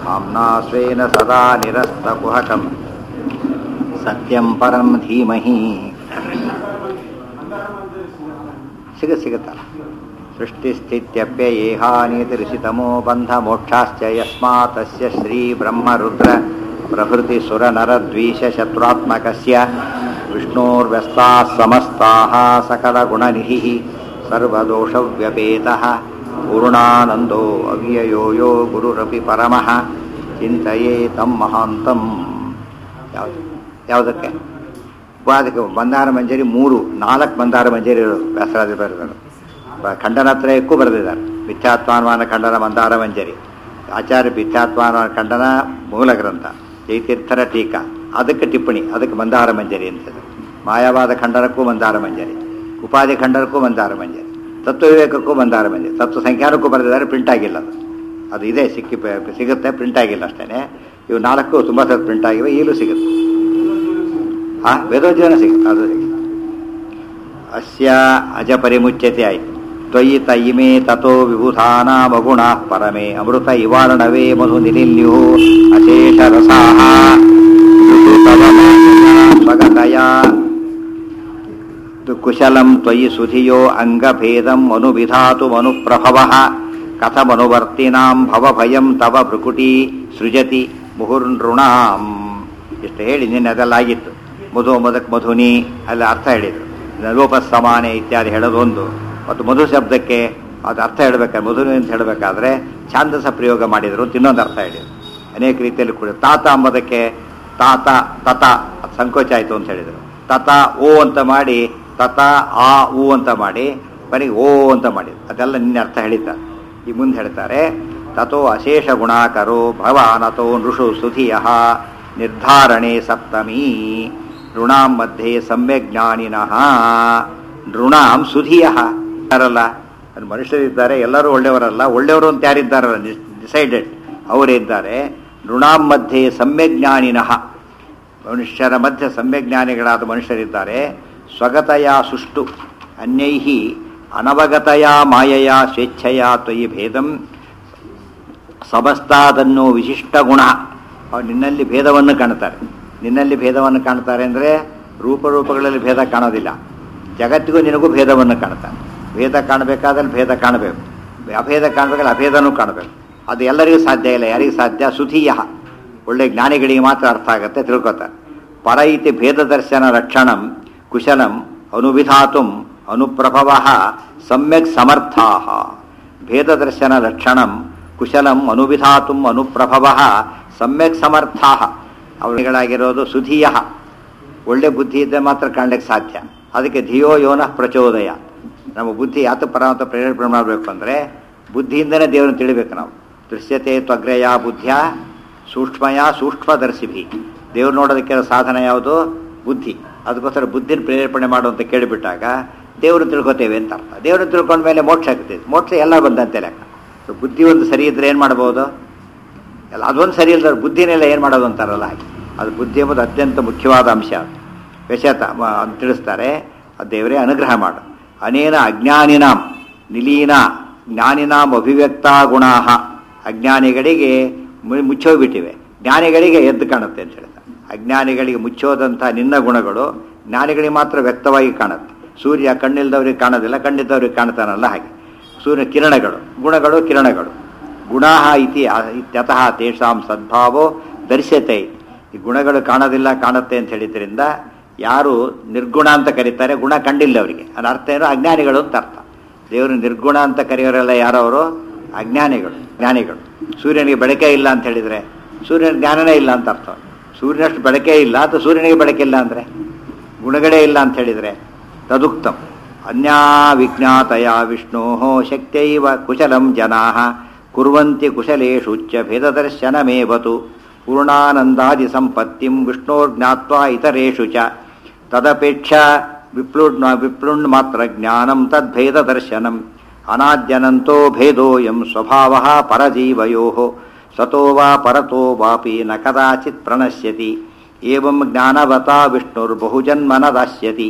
धाम्ना स्वेन सदा निरस्तकुहकं सत्यं परं धीमहि ಸಿಗ ಸಿಗುತ್ತಲ್ಲ ಸೃಷ್ಟಿಸ್ಥಿತ್ಯಪ್ಯಯೇಹಾನಿತಿರಿಸಿತಮೋ ಬಂಧಮೋಕ್ಷಾಶ್ಚ ಯಸ್ಮಾತಸ್ಯ ಶ್ರೀ ಬ್ರಹ್ಮರುದ್ರ ಪ್ರಭೃತಿ ಸುರನರದ್ವೀಶ ಶತ್ರುತ್ಮಕಸ್ಯ ವಿಷ್ಣೋರ್ವ್ಯಸ್ತಾः ಸಮಸ್ತಾः सकलगुणनिधिः सर्वदोषव्यपेतः पूर्णानन्दो अव्ययो यो गुरुरपि परमः ಚಿಂತೆಯೇ ತಮ್ಮ ಮಹಾಂತಂ ಯಾವುದು ಯಾವುದಕ್ಕೆ ಅದಕ್ಕೆ ಬಂಧಾರ ಮಂಜರಿ ಮೂರು ನಾಲ್ಕು ಬಂಧಾರ ಮಂಜರಿ ವ್ಯಾಸರಾಜ ಬರೆದರು ಖಂಡನತ್ರಯಕ್ಕೂ ಬರೆದಿದ್ದಾರೆ ಮಿಥ್ಯಾತ್ಮಾನುಮಾನ ಖಂಡನ ಮಂದಾರ ಮಂಜರಿ ಆಚಾರ್ಯ ಮಿಥ್ಯಾತ್ಮಾನುಮಾನ ಖಂಡನ ಮೂಲ ಗ್ರಂಥ ಜೈತೀರ್ಥರ ಟೀಕಾ ಅದಕ್ಕೆ ಟಿಪ್ಪಣಿ ಅದಕ್ಕೆ ಮಂದಾರ ಮಂಜರಿ ಅಂತದೆ ಮಾಯಾವಾದ ಖಂಡನಕ್ಕೂ ಮಂದಾರ ಮಂಜರಿ ಉಪಾಧಿ ಖಂಡನಕ್ಕೂ ಮಂದಾರ ಮಂಜರಿ ತತ್ವ ವಿವೇಕಕ್ಕೂ ಮಂದಾರ ಮಂಜರಿ ತತ್ವ ಸಂಖ್ಯಾನಕ್ಕೂ ಬರೆದಿದ್ದಾರೆ ಪ್ರಿಂಟ್ ಆಗಿಲ್ಲ ಅದು ಅದು ಇದೆ ಸಿಕ್ಕಿ ಸಿಗುತ್ತೆ ಪ್ರಿಂಟ್ ಆಗಿಲ್ಲ ಅಷ್ಟೇ ಇವು ನಾಲ್ಕು ತುಂಬ ಸಲ ಪ್ರಿಂಟ್ ಆಗಿವೆ ಈಗಲೂ ಸಿಗುತ್ತೆ ಆ ವೇದೋಜ್ಜನ ಸಿಗುತ್ತೆ ಅದು ಸಿಗುತ್ತೆ ಅಸ್ಯ ಅಜ ಪರಿಮುಚ್ಯತೆ ಆಯಿತು ತ್ವಯಿ ತಯಿಮೇ ತಥೋ ವಿಭೂಧಾನಾಮಗುಣ ಪರಮೇ ಅಮೃತ ಇವಾರಣವೇ ಮಧು ನಿಲಿಲ್ಯು ಅಶೇಷ ರಸಾಹ ಸ್ವಗತಯ ಕುಶಲಂ ತ್ವಯಿ ಸುಧಿಯೋ ಅಂಗಭೇದಂ ಅನುವಿಧಾತು ಮನುಪ್ರಭವ ಕಥಮನುವರ್ತಿನಾಂ ಭವಭಯಂ ತವ ಭೃಕುಟಿ ಸೃಜತಿ ಮುಹುರ್ನೃಣಾಂ ಇಷ್ಟು ಹೇಳಿ ನಿನ್ನೆ ಅದೆಲ್ಲ ಆಗಿತ್ತು ಮಧು ಮದಕ್ ಮಧುನಿ ಅಲ್ಲಿ ಅರ್ಥ ಹೇಳಿದರು ಲೋಪಸಮಾನೆ ಇತ್ಯಾದಿ ಹೇಳೋದೊಂದು ಮತ್ತು ಮಧು ಶಬ್ದಕ್ಕೆ ಅದು ಅರ್ಥ ಹೇಳಬೇಕಾದ್ರೆ ಮಧುನಿ ಅಂತ ಹೇಳಬೇಕಾದ್ರೆ ಛಾಂದಸ ಪ್ರಯೋಗ ಮಾಡಿದರು ಅಂತ ಇನ್ನೊಂದು ಅರ್ಥ ಹೇಳಿದರು ಅನೇಕ ರೀತಿಯಲ್ಲಿ ಕೂಡ ತಾತ ಅಂಬದಕ್ಕೆ ತಾತ ತತ ಅದು ಸಂಕೋಚ ಆಯಿತು ಅಂತ ಹೇಳಿದರು ತತ ಓ ಅಂತ ಮಾಡಿ ತತ ಆ ಊ ಅಂತ ಮಾಡಿ ಬರೀ ಓ ಅಂತ ಮಾಡಿದ್ರು ಅದೆಲ್ಲ ನಿನ್ನೆ ಅರ್ಥ ಹೇಳಿದ್ದಾರೆ ಈ ಮುಂದೆ ಹೇಳ್ತಾರೆ ತಥೋ ಅಶೇಷ ಗುಣಾಕರೋ ಭವಾನತೋ ನೃಷು ಸುಧಿಯ ನಿರ್ಧಾರಣೆ ಸಪ್ತಮಿ ಋಣಾಂ ಮಧ್ಯೆ ಸಮ್ಯಕ್ ಜ್ಞಾನಿನಃ ನೃಣಾಂ ಸುಧಿಯ ಯಾರಲ್ಲ ಅದು ಮನುಷ್ಯರಿದ್ದಾರೆ ಎಲ್ಲರೂ ಒಳ್ಳೆಯವರಲ್ಲ ಒಳ್ಳೆಯವರು ಅಂತ ಯಾರಿದ್ದಾರಲ್ಲ ಡಿಸೈಡೆಡ್ ಅವರಿದ್ದಾರೆ ನೃಣಾಂ ಮಧ್ಯೆ ಸಮ್ಯಕ್ ಜ್ಞಾನಿನಃ ಮನುಷ್ಯರ ಮಧ್ಯೆ ಸಮ್ಯಜ್ಞಾನಿಗಳಾದ ಮನುಷ್ಯರಿದ್ದಾರೆ ಸ್ವಗತಯ ಸುಷ್ಟು ಅನ್ಯೈಹಿ ಅನವಗತಯ ಮಾಯಯ ಸ್ವೇಚ್ಛೆಯ ತ್ವಯಿ ಭೇದಂ ಸಮಸ್ತಾದನ್ನು ವಿಶಿಷ್ಟ ಗುಣ ಅವ್ರು ನಿನ್ನಲ್ಲಿ ಭೇದವನ್ನು ಕಾಣ್ತಾರೆ ನಿನ್ನಲ್ಲಿ ಭೇದವನ್ನು ಕಾಣ್ತಾರೆ ಅಂದರೆ ರೂಪರೂಪಗಳಲ್ಲಿ ಭೇದ ಕಾಣೋದಿಲ್ಲ ಜಗತ್ತಿಗೂ ನಿನಗೂ ಭೇದವನ್ನು ಕಾಣ್ತಾರೆ ಭೇದ ಕಾಣಬೇಕಾದಲ್ಲಿ ಭೇದ ಕಾಣಬೇಕು ಅಭೇದ ಕಾಣಬೇಕಾದ್ರೆ ಅಭೇದನೂ ಕಾಣಬೇಕು ಅದು ಎಲ್ಲರಿಗೂ ಸಾಧ್ಯ ಇಲ್ಲ ಯಾರಿಗೂ ಸಾಧ್ಯ ಸುಧೀಯ ಒಳ್ಳೆ ಜ್ಞಾನಿಗಳಿಗೆ ಮಾತ್ರ ಅರ್ಥ ಆಗುತ್ತೆ ತಿಳ್ಕೊತಾರೆ ಪರ ಇತಿ ಭೇದ ದರ್ಶನ ರಕ್ಷಣಂ ಕುಶಲಂ ಅನುವಿಧಾತು ಅನುಪ್ರಭವ ಸಮ್ಯಕ್ ಸಮರ್ಥಾ ಭೇದ ದರ್ಶನ ಲಕ್ಷಣಂ ಕುಶಲಂ ಅನುವಿಧಾತು ಅನುಪ್ರಭವ ಸಮ್ಯಕ್ ಸಮರ್ಥಾ ಅವರುಗಳಾಗಿರೋದು ಸುಧೀಯ ಒಳ್ಳೆ ಬುದ್ಧಿ ಇದ್ದರೆ ಮಾತ್ರ ಕಾಣಲಿಕ್ಕೆ ಸಾಧ್ಯ ಅದಕ್ಕೆ ಧಿಯೋ ಯೋನ ಪ್ರಚೋದಯ ನಮ್ಮ ಬುದ್ಧಿ ಯಾತ ಪರಮಾತ್ಮ ಪ್ರೇರೇಪಣೆ ಮಾಡಬೇಕು ಅಂದರೆ ಬುದ್ಧಿಯಿಂದನೇ ದೇವರನ್ನು ತಿಳಿಬೇಕು ನಾವು ದೃಶ್ಯತೆ ತ್ವಗ್ರಯ ಬುದ್ಧಿಯ ಸೂಕ್ಷ್ಮಯ ಸೂಕ್ಷ್ಮದರ್ಶಿಭಿ ದೇವ್ರು ನೋಡೋದಕ್ಕೆ ಸಾಧನ ಯಾವುದು ಬುದ್ಧಿ ಅದಕ್ಕೋಸ್ಕರ ಬುದ್ಧಿನ ಪ್ರೇರೇಪಣೆ ಮಾಡು ಅಂತ ಕೇಳಿಬಿಟ್ಟಾಗ ದೇವರು ತಿಳ್ಕೊತೇವೆ ಅಂತ ಅರ್ಥ ದೇವ್ರನ್ನ ತಿಳ್ಕೊಂಡ ಮೇಲೆ ಮೋಕ್ಷ ಆಗ್ತದೆ ಮೋಕ್ಷ ಎಲ್ಲ ಬಂದಂತೆ ಲೆಕ್ಕ ಸೊ ಬುದ್ಧಿ ಒಂದು ಸರಿ ಇದ್ರೆ ಏನು ಮಾಡ್ಬೋದು ಎಲ್ಲ ಅದೊಂದು ಸರಿ ಇಲ್ಲದ್ರೆ ಬುದ್ಧಿನೆಲ್ಲ ಏನು ಮಾಡೋದು ಅಂತಾರಲ್ಲ ಹಾಗೆ ಅದು ಬುದ್ಧಿ ಎಂಬುದು ಅತ್ಯಂತ ಮುಖ್ಯವಾದ ಅಂಶ ವ್ಯಶತ ಅಂತ ತಿಳಿಸ್ತಾರೆ ಅದು ದೇವರೇ ಅನುಗ್ರಹ ಮಾಡು ಅನೇನ ಅಜ್ಞಾನಿನಾಂ ನಿಲೀನ ಜ್ಞಾನಿನಾಂ ಅಭಿವ್ಯಕ್ತ ಗುಣಾ ಅಜ್ಞಾನಿಗಳಿಗೆ ಮುಚ್ಚೋಗ್ಬಿಟ್ಟಿವೆ ಜ್ಞಾನಿಗಳಿಗೆ ಎದ್ದು ಕಾಣುತ್ತೆ ಅಂತ ಹೇಳ್ತಾರೆ ಅಜ್ಞಾನಿಗಳಿಗೆ ಮುಚ್ಚೋದಂಥ ನಿನ್ನ ಗುಣಗಳು ಜ್ಞಾನಿಗಳಿಗೆ ಮಾತ್ರ ವ್ಯಕ್ತವಾಗಿ ಕಾಣುತ್ತೆ ಸೂರ್ಯ ಕಣ್ಣಿಲ್ದವ್ರಿಗೆ ಕಾಣೋದಿಲ್ಲ ಕಣ್ಣಿದ್ದವ್ರಿಗೆ ಕಾಣ್ತಾನಲ್ಲ ಹಾಗೆ ಸೂರ್ಯ ಕಿರಣಗಳು ಗುಣಗಳು ಕಿರಣಗಳು ಗುಣಾ ಇತಿ ಇತ್ಯತಃ ತೇಷಾಂ ಸದ್ಭಾವೋ ದರ್ಶ್ಯತೆ ಈ ಗುಣಗಳು ಕಾಣೋದಿಲ್ಲ ಕಾಣುತ್ತೆ ಅಂತ ಹೇಳಿದ್ರಿಂದ ಯಾರು ನಿರ್ಗುಣ ಅಂತ ಕರೀತಾರೆ ಗುಣ ಕಂಡಿಲ್ಲ ಅವರಿಗೆ ಅದರ ಅರ್ಥ ಏನು ಅಜ್ಞಾನಿಗಳು ಅಂತ ಅರ್ಥ ದೇವರು ನಿರ್ಗುಣ ಅಂತ ಕರೆಯೋರೆಲ್ಲ ಯಾರವರು ಅಜ್ಞಾನಿಗಳು ಜ್ಞಾನಿಗಳು ಸೂರ್ಯನಿಗೆ ಬೆಳಕೆ ಇಲ್ಲ ಅಂತ ಹೇಳಿದರೆ ಸೂರ್ಯನ ಜ್ಞಾನನೇ ಇಲ್ಲ ಅಂತ ಅರ್ಥ ಸೂರ್ಯನಷ್ಟು ಬೆಳಕೆ ಇಲ್ಲ ಅಥವಾ ಸೂರ್ಯನಿಗೆ ಬೆಳಕೆ ಇಲ್ಲ ಅಂದರೆ ಗುಣಗಳೇ ಇಲ್ಲ ಅಂತ ಹೇಳಿದರೆ ತದುಕ್ತಂ ಅನ್ಯಾ ವಿಜ್ಞಾತಯ ವಿಷ್ಣೋ ಶಕ್ತೈವ ಕುಶಲಂ ಜನಾ ಕುರ್ವಂತಿ ಕುಶಲೇಶುಚ್ಚ ಭೇದದರ್ಶನಮೇವತು ಪೂರ್ಣಾನಂದಾದಿ ಸಂಪತ್ತಿಂ ವಿಷ್ಣೋರ್ಜ್ಞಾತ್ವಾ ಇತರೇಷು ಚ ತದಪೇಕ್ಷ ವಿಪ್ಲುಡ್ ವಿಪ್ಲುಣ್ ಮಾತ್ರ ಜ್ಞಾನಂ ತದ್ಭೇದದರ್ಶನಂ ಅನಾದ್ಯನಂತೋ ಭೇದೋಯಂ ಸ್ವಭಾವ ಪರಜೀವಯೋ ಸ್ವತೋ ವಾ ಪರತೋ ವಾಪಿ ನ ಕದಾಚಿತ್ ಪ್ರಣಶ್ಯತಿ ಏವಂ ಜ್ಞಾನವತಾ ವಿಷ್ಣುರ್ಬಹುಜನ್ಮನ ದಾಸ್ಯತಿ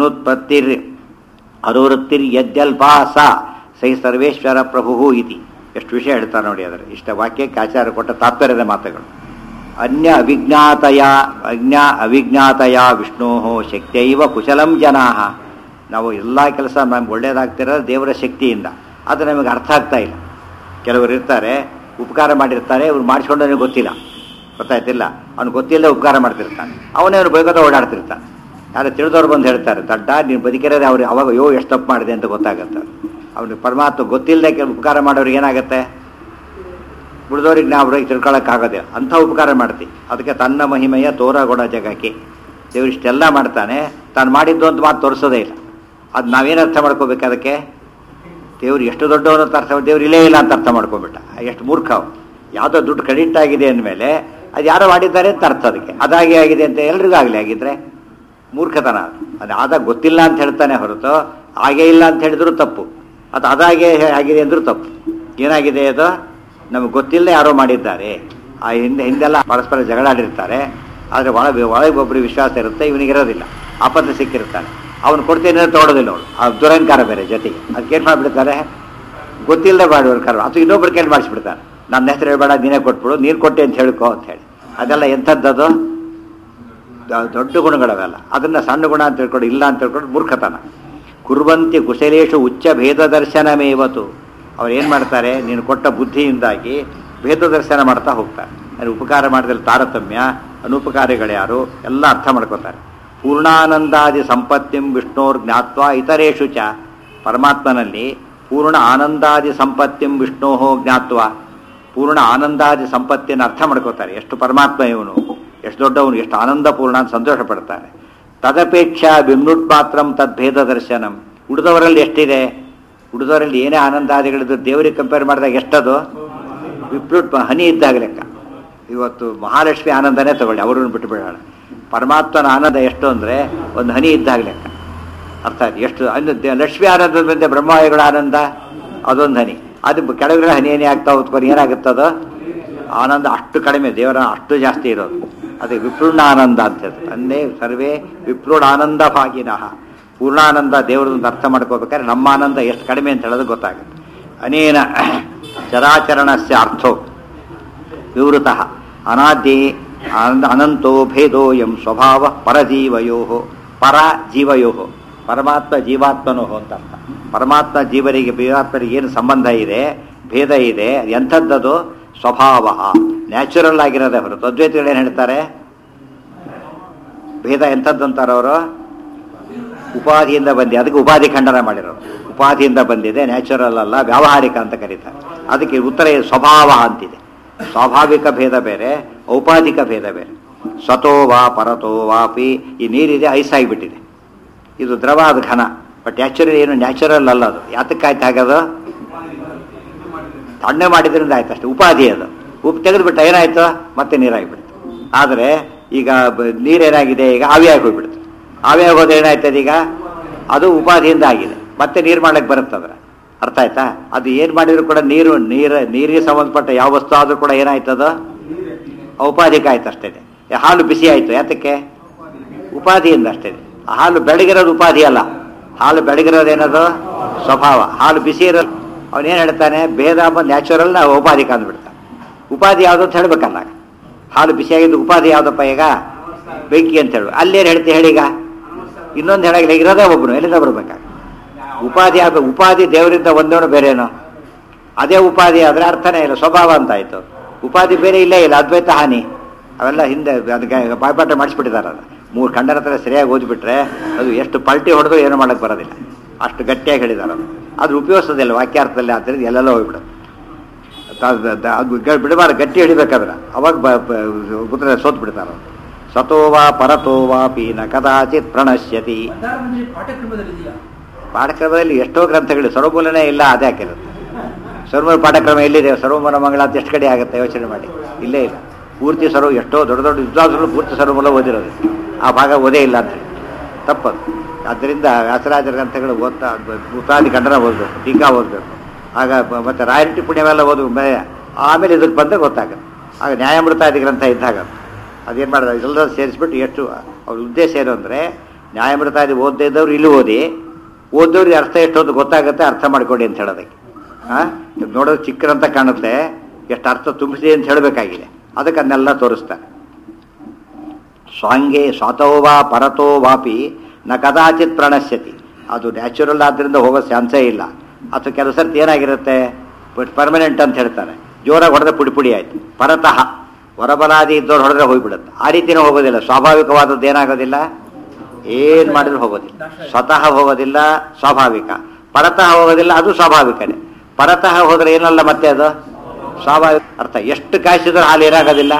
ಅನುತ್ಪತ್ತಿರ್ ಅನುವೃತ್ತಿರ್ಯದ್ಯಲ್ಪಾ ಸಾ ಸೈ ಸರ್ವೇಶ್ವರ ಪ್ರಭು ಇತಿ ಎಷ್ಟು ವಿಷಯ ಹೇಳ್ತಾರೆ ನೋಡಿ ಅದರ ಇಷ್ಟ ವಾಕ್ಯಕ್ಕೆ ಆಚಾರ ಕೊಟ್ಟ ತಾತ್ಪರ್ಯದ ಮಾತುಗಳು ಅನ್ಯ ಅವಿಜ್ಞಾತಯ ಅಜ್ಞಾ ಅವಿಜ್ಞಾತಯ ವಿಷ್ಣೋ ಶಕ್ತಿಯೈವ ಕುಶಲಂ ಜನಾ ನಾವು ಎಲ್ಲ ಕೆಲಸ ನಮ್ಗೆ ಒಳ್ಳೇದಾಗ್ತಿರೋದು ದೇವರ ಶಕ್ತಿಯಿಂದ ಅದು ನಮಗೆ ಅರ್ಥ ಆಗ್ತಾ ಇಲ್ಲ ಕೆಲವರು ಇರ್ತಾರೆ ಉಪಕಾರ ಮಾಡಿರ್ತಾರೆ ಇವ್ರು ಮಾಡಿಸ್ಕೊಂಡು ನನಗೆ ಗೊತ್ತಿಲ್ಲ ಗೊತ್ತಾಯ್ತಿಲ್ಲ ಅವ್ನು ಗೊತ್ತಿಲ್ಲದೆ ಉಪಕಾರ ಮಾಡ್ತಿರ್ತಾನೆ ಅವನೇ ಅವ್ನು ಬೈಕೋತ ಓಡಾಡ್ತಿರ್ತಾನೆ ಯಾರು ತಿಳಿದವ್ರು ಬಂದು ಹೇಳ್ತಾರೆ ದಡ್ಡ ನೀನು ಬದುಕಿರೋದೇ ಅವ್ರಿಗೆ ಅವಾಗ ಅಯ್ಯೋ ಎಷ್ಟು ತಪ್ಪು ಮಾಡಿದೆ ಅಂತ ಗೊತ್ತಾಗುತ್ತೆ ಅವ್ನಿಗೆ ಪರಮಾತ್ಮ ಗೊತ್ತಿಲ್ಲದೆ ಕೆಲವು ಉಪಕಾರ ಮಾಡೋರಿಗೆ ಏನಾಗುತ್ತೆ ಉಳಿದವ್ರಿಗೆ ನಾವು ಅವ್ರಿಗೆ ತಿಳ್ಕೊಳಕ್ಕಾಗೋದಿಲ್ಲ ಅಂಥ ಉಪಕಾರ ಮಾಡ್ತಿ ಅದಕ್ಕೆ ತನ್ನ ಮಹಿಮೆಯ ತೋರಗೊಡ ಜಗಕ್ಕೆ ದೇವ್ರು ಇಷ್ಟೆಲ್ಲ ಮಾಡ್ತಾನೆ ತಾನು ಮಾಡಿದ್ದು ಅಂತ ಮಾತು ತೋರಿಸೋದೇ ಇಲ್ಲ ಅದು ನಾವೇನು ಅರ್ಥ ಮಾಡ್ಕೋಬೇಕು ಅದಕ್ಕೆ ದೇವ್ರು ಎಷ್ಟು ದೊಡ್ಡವನು ಅಂತ ಅರ್ಥ ದೇವ್ರು ಇಲ್ಲೇ ಇಲ್ಲ ಅಂತ ಅರ್ಥ ಮಾಡ್ಕೊಂಬಿಟ್ಟ ಎಷ್ಟು ಮೂರ್ಖ ಅವ. ಯಾವುದೋ ದುಡ್ಡು ಕ್ರೆಡಿಟ್ ಆಗಿದೆ ಅಂದಮೇಲೆ ಅದು ಯಾರೋ ಮಾಡಿದ್ದಾರೆ ಅಂತ ಅರ್ಥ ಅದಕ್ಕೆ ಅದಾಗಿ ಆಗಿದೆ ಅಂತ ಎಲ್ರಿಗೂ ಆಗಲಿ ಆಗಿದ್ರೆ ಮೂರ್ಖತನ ಅದು ಅದು ಆದಾಗ ಗೊತ್ತಿಲ್ಲ ಅಂತ ಹೇಳ್ತಾನೆ ಹೊರತು ಹಾಗೇ ಇಲ್ಲ ಅಂತ ಹೇಳಿದ್ರು ತಪ್ಪು ಅದು ಅದಾಗೆ ಆಗಿದೆ ಅಂದ್ರೂ ತಪ್ಪು ಏನಾಗಿದೆ ಅದು ನಮಗೆ ಗೊತ್ತಿಲ್ಲ ಯಾರೋ ಮಾಡಿದ್ದಾರೆ ಆ ಹಿಂದೆ ಹಿಂದೆಲ್ಲ ಪರಸ್ಪರ ಜಗಳಾಡಿರ್ತಾರೆ ಆದರೆ ಒಳಗೆ ಒಳಗೆ ಒಬ್ಬರಿಗೆ ವಿಶ್ವಾಸ ಇರುತ್ತೆ ಇವನಿಗಿರೋದಿಲ್ಲ ಆಪತ್ತು ಸಿಕ್ಕಿರ್ತಾನೆ ಅವನು ಕೊಡ್ತೇನೆ ಅಂತ ತೊಗೊಳೋದಿಲ್ಲ ಅವಳು ಆ ದುರಂಕಾರ ಬೇರೆ ಜೊತೆಗೆ ಅದಕ್ಕೆ ಏನು ಮಾಡಿಬಿಡ್ತಾರೆ ಗೊತ್ತಿಲ್ಲದೆ ಮಾಡುವರು ಕರ್ವ ಅಥವಾ ಇನ್ನೊಬ್ರ ಕೇಳಿ ಮಾಡಿಸ್ಬಿಡ್ತಾರೆ ನನ್ನ ಹೆಸರು ಹೇಳ್ಬೇಡ ನೀನೇ ಕೊಟ್ಬಿಡು ನೀನು ಕೊಟ್ಟೆ ಅಂತ ಹೇಳ್ಕೊ ಅಂತ ಹೇಳಿ ಅದೆಲ್ಲ ಎಂಥದ್ದದು ದ- ದೊಡ್ಡ ಗುಣಗಳವೆಲ್ಲ ಅದನ್ನ ಸಣ್ಣ ಗುಣ ಅಂತ ತಿಳ್ಕೊಂಡು ಇಲ್ಲ ಅಂತ ತಿಳ್ಕೊಂಡು ಮೂರ್ಖತನ ಕುರ್ವಂತಿ ಕುಶಲೇಶು ಉಚ್ಚ ಭೇದ ದರ್ಶನಮೇವತು ಅವ್ರು ಏನು ಮಾಡ್ತಾರೆ ನೀನು ಕೊಟ್ಟ ಬುದ್ಧಿಯಿಂದಾಗಿ ಭೇದ ದರ್ಶನ ಮಾಡ್ತಾ ಹೋಗ್ತಾರೆ ಅಲ್ಲಿ ಉಪಕಾರ ಮಾಡಿದಲ್ಲಿ ತಾರತಮ್ಯ ಅನುಪಕಾರಿಗಳು ಯಾರು ಎಲ್ಲ ಅರ್ಥ ಮಾಡ್ಕೋತಾರೆ ಪೂರ್ಣಾನಂದಾದಿ ಸಂಪತ್ತಿಂ ವಿಷ್ಣೋರ್ ಜ್ಞಾತ್ವ ಇತರೇಷು ಚ ಪರಮಾತ್ಮನಲ್ಲಿ ಪೂರ್ಣ ಆನಂದಾದಿ ಸಂಪತ್ತಿಂ ವಿಷ್ಣೋ ಜ್ಞಾತ್ವ ಪೂರ್ಣ ಆನಂದಾದಿ ಸಂಪತ್ತಿಯನ್ನು ಅರ್ಥ ಮಾಡ್ಕೋತಾರೆ ಎಷ್ಟು ಪರಮಾತ್ಮ ಇವನು ಎಷ್ಟು ದೊಡ್ಡವನು ಎಷ್ಟು ಆನಂದಪೂರ್ಣ ಅಂತ ಸಂತೋಷ ಪಡ್ತಾರೆ ತದಪೇಕ್ಷ ಬಿಮ್ನುಟ್ ಮಾತ್ರಂ ತದ್ಭೇದ ದರ್ಶನಂ ಉಳಿದವರಲ್ಲಿ ಎಷ್ಟಿದೆ ಉಳಿದವರಲ್ಲಿ ಏನೇ ಆನಂದಾದಿಗಳಿದ್ದು ದೇವರಿಗೆ ಕಂಪೇರ್ ಮಾಡಿದಾಗ ಎಷ್ಟದು ವಿಪ್ಲುಟ್ ಹನಿ ಇದ್ದಾಗ ಲೆಕ್ಕ ಇವತ್ತು ಮಹಾಲಕ್ಷ್ಮಿ ಆನಂದನೇ ತಗೊಳ್ಳಿ ಅವ್ರನ್ನ ಬಿಟ್ಟು ಬಿಡೋಣ ಪರಮಾತ್ಮನ ಆನಂದ ಎಷ್ಟು ಅಂದರೆ ಒಂದು ಹನಿ ಇದ್ದಾಗ ಲೆಕ್ಕ ಅರ್ಥ ಆಯ್ತು ಎಷ್ಟು ಅಂದ್ರೆ ದೇ- ಲಕ್ಷ್ಮಿ ಆನಂದದ ಬಂದೆ ಬ್ರಹ್ಮವಾಯುಗಳ ಆನಂದ ಅದೊಂದು ಹನಿ ಅದು ಕೆಳಗಡೆ ಹನಿ ಹನಿ ಆಗ್ತಾ ಹೋದ್ಕೊಂಡು ಏನಾಗುತ್ತದು ಆನಂದ ಅಷ್ಟು ಕಡಿಮೆ ದೇವರ ಅಷ್ಟು ಜಾಸ್ತಿ ಇರೋದು ಅದಕ್ಕೆ ವಿಪೂರ್ಣ ಆನಂದ ಅಂತ ಹೇಳ್ತಾರೆ. ಅಂದೇ ಸರ್ವೇ ವಿಪೂರ್ಣ ಆನಂದ ಭಾಗಿನಃ ಪೂರ್ಣಾನಂದ ದೇವರದೊಂದು ಅರ್ಥ ಮಾಡ್ಕೋಬೇಕಾದ್ರೆ ನಮ್ಮ ಆನಂದ ಎಷ್ಟು ಕಡಿಮೆ ಅಂತ ಹೇಳೋದು ಗೊತ್ತಾಗುತ್ತೆ ಅನೇನ ಚರಾಚರಣಸ್ಯ ಅರ್ಥೋ ವಿವೃತ ಅನಾದ್ಯೆ ಆನಂದ ಅನಂತೋ ಭೇದೋಯಂ ಸ್ವಭಾವ ಪರಜೀವಯೋ ಪರ ಜೀವಯೋ ಪರಮಾತ್ಮ ಜೀವಾತ್ಮನೋ ಅಂತ ಅರ್ಥ ಪರಮಾತ್ಮ ಜೀವರಿಗೆ ಜೀವಾತ್ಮರಿಗೆ ಏನು ಸಂಬಂಧ ಇದೆ ಭೇದ ಇದೆ ಅದು ಎಂಥದ್ದದು ಸ್ವಭಾವ ನ್ಯಾಚುರಲ್ ಆಗಿರೋದೇ ಹೊರತು ಅದ್ವೈತಗಳು ಏನು ಹೇಳ್ತಾರೆ ಭೇದ ಎಂಥದ್ದು ಅಂತಾರೆ ಅವರು ಉಪಾಧಿಯಿಂದ ಬಂದಿ ಅದಕ್ಕೆ ಉಪಾಧಿ ಖಂಡನ ಮಾಡಿರೋದು ಉಪಾಧಿಯಿಂದ ಬಂದಿದೆ ನ್ಯಾಚುರಲ್ ಅಲ್ಲ ವ್ಯಾವಹಾರಿಕ ಅಂತ ಕರೀತಾರೆ ಅದಕ್ಕೆ ಉತ್ತರ ಏನು? ಸ್ವಭಾವ ಅಂತಿದೆ ಸ್ವಾಭಾವಿಕ ಭೇದ ಬೇರೆ ಔಪಾಧಿಕ ಭೇದ ಬೇರೆ ಸ್ವತೋ ವಾ ಪರತೋ ವಾಪಿ ಈ ನೀರಿದೆ ಐಸ್ ಆಗಿಬಿಟ್ಟಿದೆ ಇದು ದ್ರವ ಅದು ಘನ ಬಟ್ ಆ್ಯಕ್ಚುಲಿ ಏನು ನ್ಯಾಚುರಲ್ ಅಲ್ಲ ಅದು ಯಾತಕ್ಕಾಯ್ತು ಹಾಗದು ತಣ್ಣೆ ಮಾಡಿದ್ರಿಂದ ಆಯ್ತು ಅಷ್ಟೇ ಉಪಾಧಿ ಅದು ಉಪ್ಪು ತೆಗೆದುಬಿಟ್ಟ ಏನಾಯ್ತು ಮತ್ತೆ ನೀರಾಗಿಬಿಡ್ತು ಆದರೆ ಈಗ ಬ- ನೀರೇನಾಗಿದೆ ಈಗ ಆವಿಯಾಗಿ ಹೋಗ್ಬಿಡ್ತು ಆವಿಯಾಗಿ ಹೋದ್ರೆ ಏನಾಯ್ತದ ಈಗ ಅದು ಉಪಾಧಿಯಿಂದ ಆಗಿದೆ ಮತ್ತೆ ನೀರು ಮಾಡಕ್ಕೆ ಬರುತ್ತೆ ಅದರ ಅರ್ಥ ಆಯ್ತಾ ಅದು ಏನು ಮಾಡಿದ್ರು ಕೂಡ ನೀರು ನೀರು ನೀರಿಗೆ ಸಂಬಂಧಪಟ್ಟ ಯಾವ ವಸ್ತು ಆದರೂ ಕೂಡ ಏನಾಯ್ತದ ಔಪಾಧಿಕ ಆಯ್ತು ಅಷ್ಟೇ ಹಾಲು ಬಿಸಿ ಆಯ್ತು ಯಾತಕ್ಕೆ ಉಪಾಧಿಯಿಂದ ಅಷ್ಟೇ ಆ ಹಾಲು ಬೆಳಗಿರೋದು ಉಪಾಧಿ ಅಲ್ಲ ಹಾಲು ಬೆಳಗಿರೋದೇನದು ಸ್ವಭಾವ ಹಾಲು ಬಿಸಿ ಇರೋದು ಅವನೇನು ಹೇಳ್ತಾನೆ ಭೇದ ನ್ಯಾಚುರಲ್ ಉಪಾಧಿಕ ಅಂದ್ಬಿಡ್ತಾನೆ ಉಪಾಧಿ ಯಾವುದು ಅಂತ ಹೇಳ್ಬೇಕಲ್ಲ ಹಾಲು ಬಿಸಿಯಾಗಿದ್ದು ಉಪಾಧಿ ಯಾವುದಪ್ಪ ಈಗ ಬೆಂಕಿ ಅಂತ ಹೇಳುವ ಅಲ್ಲೇನು ಹೇಳ್ತಿ ಹೇಳೀಗ ಇನ್ನೊಂದು ಹೇಳಾಗಿಲ್ಲ ಇರೋದೇ ಒಬ್ಬನು ಎಲ್ಲಿಂದ ಬರ್ಬೇಕಾಗ ಉಪಾಧಿ ಆಗ ಉಪಾಧಿ ದೇವರಿಂದ ಒಂದೇನು ಬೇರೇನೋ ಅದೇ ಉಪಾಧಿ ಆದರೆ ಅರ್ಥನೇ ಇಲ್ಲ ಸ್ವಭಾವ ಅಂತ ಆಯ್ತು ಉಪಾಧಿ ಬೇರೆ ಇಲ್ಲೇ ಇಲ್ಲ ಅದ್ವೈತ ಹಾನಿ ಅವೆಲ್ಲ ಹಿಂದೆ ಅದಕ್ಕೆ ಬಾಯ್ಪಾಠ ಮಾಡಿಸ್ಬಿಟ್ಟಿದ್ದಾರೆ ಅದು ಮೂರು ಖಂಡನ ಹತ್ರ ಸರಿಯಾಗಿ ಓದಿಬಿಟ್ರೆ ಅದು ಎಷ್ಟು ಪಲ್ಟಿ ಹೊಡೆದು ಏನು ಮಾಡಕ್ಕೆ ಬರೋದಿಲ್ಲ ಅಷ್ಟು ಗಟ್ಟಿಯಾಗಿ ಹೇಳಿದ್ದಾರೆ ಅದು ಅದು ಉಪಯೋಗಿಸೋದಿಲ್ಲ ವಾಕ್ಯಾರ್ಥದಲ್ಲಿ ಆದ್ದರಿಂದ ಎಲ್ಲೆಲ್ಲ ಹೋಗ್ಬಿಡೋದು ತ- ತ- ಅದು ಗ- ಬಿಡಬಾರ್ದು ಗಟ್ಟಿ ಹಿಡಿಬೇಕಾದ್ರೆ ಅವಾಗ ಬ ಉತ್ತರ ಸೋತ್ ಬಿಡ್ತಾರೆ ಸತೋವಾ ಪರತೋವಾ ಪೀನ ಕದಾಚಿತ್ ಪ್ರಣಶ್ಯತಿ ಪ್ರಧಾನಮಂತ್ರಿ ಪಾಠಕ್ರಮದಲ್ಲಿದೆಯಾ ಪಾಠಕ್ರಮದಲ್ಲಿ ಎಷ್ಟೋ ಗ್ರಂಥಗಳು ಸರ್ವಮೂಲನೇ ಇಲ್ಲ ಅದೇ ಹಾಕಿರುತ್ತೆ ಸರ್ವಮೂಲ ಪಾಠಕ್ರಮ ಎಲ್ಲಿದೆ ಸರ್ವಮೂಲ ಮಂಗಳ ಅಂತ ಎಷ್ಟು ಕಡೆ ಆಗುತ್ತೆ ಯೋಚನೆ ಮಾಡಿ ಇಲ್ಲೇ ಇಲ್ಲ ಪೂರ್ತಿ ಸರ್ವ ಎಷ್ಟೋ ದೊಡ್ಡ ದೊಡ್ಡ ವಿದ್ವಾಂಸರು ಪೂರ್ತಿ ಸರ್ವಮೂಲ ಓದಿರೋದು ಆ ಭಾಗ ಓದೇ ಇಲ್ಲ ಅಂತ ಹೇಳಿ ತಪ್ಪದು ಆದ್ದರಿಂದ ವ್ಯಾಸರಾಜರ ಗ್ರಂಥಗಳು ಓದ್ತಾ ಉತ್ತಾದಿ ಖಂಡನ ಓದಬೇಕು ಟೀಕಾ ಓದಬೇಕು ಆಗ ಬ- ಮತ್ತೆ ರಾಯಲ್ಟಿ ಪುಣ್ಯವೆಲ್ಲ ಓದು ಆಮೇಲೆ ಇದಕ್ಕೆ ಬಂದರೆ ಗೊತ್ತಾಗುತ್ತೆ ಆಗ ನ್ಯಾಯಾಮೃತಾದಿ ಗ್ರಂಥ ಇದ್ದಾಗ ಅದೇನು ಮಾಡಿದ ಎಲ್ಲ ಸೇರಿಸ್ಬಿಟ್ಟು ಎಷ್ಟು ಅವ್ರ ಉದ್ದೇಶ ಏನು ಅಂದರೆ ನ್ಯಾಯಾಮೃತಾದಿ ಓದದೇ ಇದ್ದವ್ರು ಇಲ್ಲಿ ಓದಿ ಓದೋರಿಗೆ ಅರ್ಥ ಎಷ್ಟೊಂದು ಗೊತ್ತಾಗುತ್ತೆ ಅರ್ಥ ಮಾಡ್ಕೊಡಿ ಅಂತ ಹೇಳೋದಕ್ಕೆ ಆ? ಇದು ನೋಡೋದು ಚಿಕ್ಕದಂತ ಕಾಣುತ್ತೆ ಎಷ್ಟು ಅರ್ಥ ತುಂಬಿಸಿದೆ ಅಂತ ಹೇಳಬೇಕಾಗಿದೆ ಅದಕ್ಕೆ ಅದನ್ನೆಲ್ಲ ತೋರಿಸ್ತಾರೆ ಸ್ವಾಂಗೆ ಸ್ವತೋ ವಾ ಪರತೋ ವಾಪಿ ನ ಕದಾಚಿತ್ ಪ್ರಣಶ್ಯತಿ ಅದು ನ್ಯಾಚುರಲ್ ಆದ್ರಿಂದ ಹೋಗೋ ಚಾನ್ಸೇ ಇಲ್ಲ ಅಥವಾ ಕೆಲವು ಸರ್ತಿ ಏನಾಗಿರುತ್ತೆ ಪರ್ಮನೆಂಟ್ ಅಂತ ಹೇಳ್ತಾರೆ ಜೋರಾಗಿ ಹೊಡೆದ್ರೆ ಪುಡಿ ಪುಡಿ ಆಯ್ತು ಪರತಃ ಹೊರಬಲಾದಿ ಇದ್ದವ್ರು ಹೊಡೆದ್ರೆ ಹೋಗ್ಬಿಡುತ್ತೆ ಆ ರೀತಿನೂ ಹೋಗೋದಿಲ್ಲ ಸ್ವಾಭಾವಿಕವಾದದ್ದು ಏನಾಗೋದಿಲ್ಲ ಏನ್ ಮಾಡಿದ್ರು ಹೋಗೋದಿಲ್ಲ ಸ್ವತಃ ಹೋಗೋದಿಲ್ಲ ಸ್ವಾಭಾವಿಕ ಪರತಃ ಹೋಗೋದಿಲ್ಲ ಅದು ಸ್ವಾಭಾವಿಕನೇ ಪರತಃ ಹೋದ್ರೆ ಏನಲ್ಲ ಮತ್ತೆ ಅದು ಸ್ವಾಭಾವಿಕ ಅರ್ಥ ಎಷ್ಟು ಕಾಯಿಸಿದ್ರು ಹಾಲು ಏನಾಗೋದಿಲ್ಲ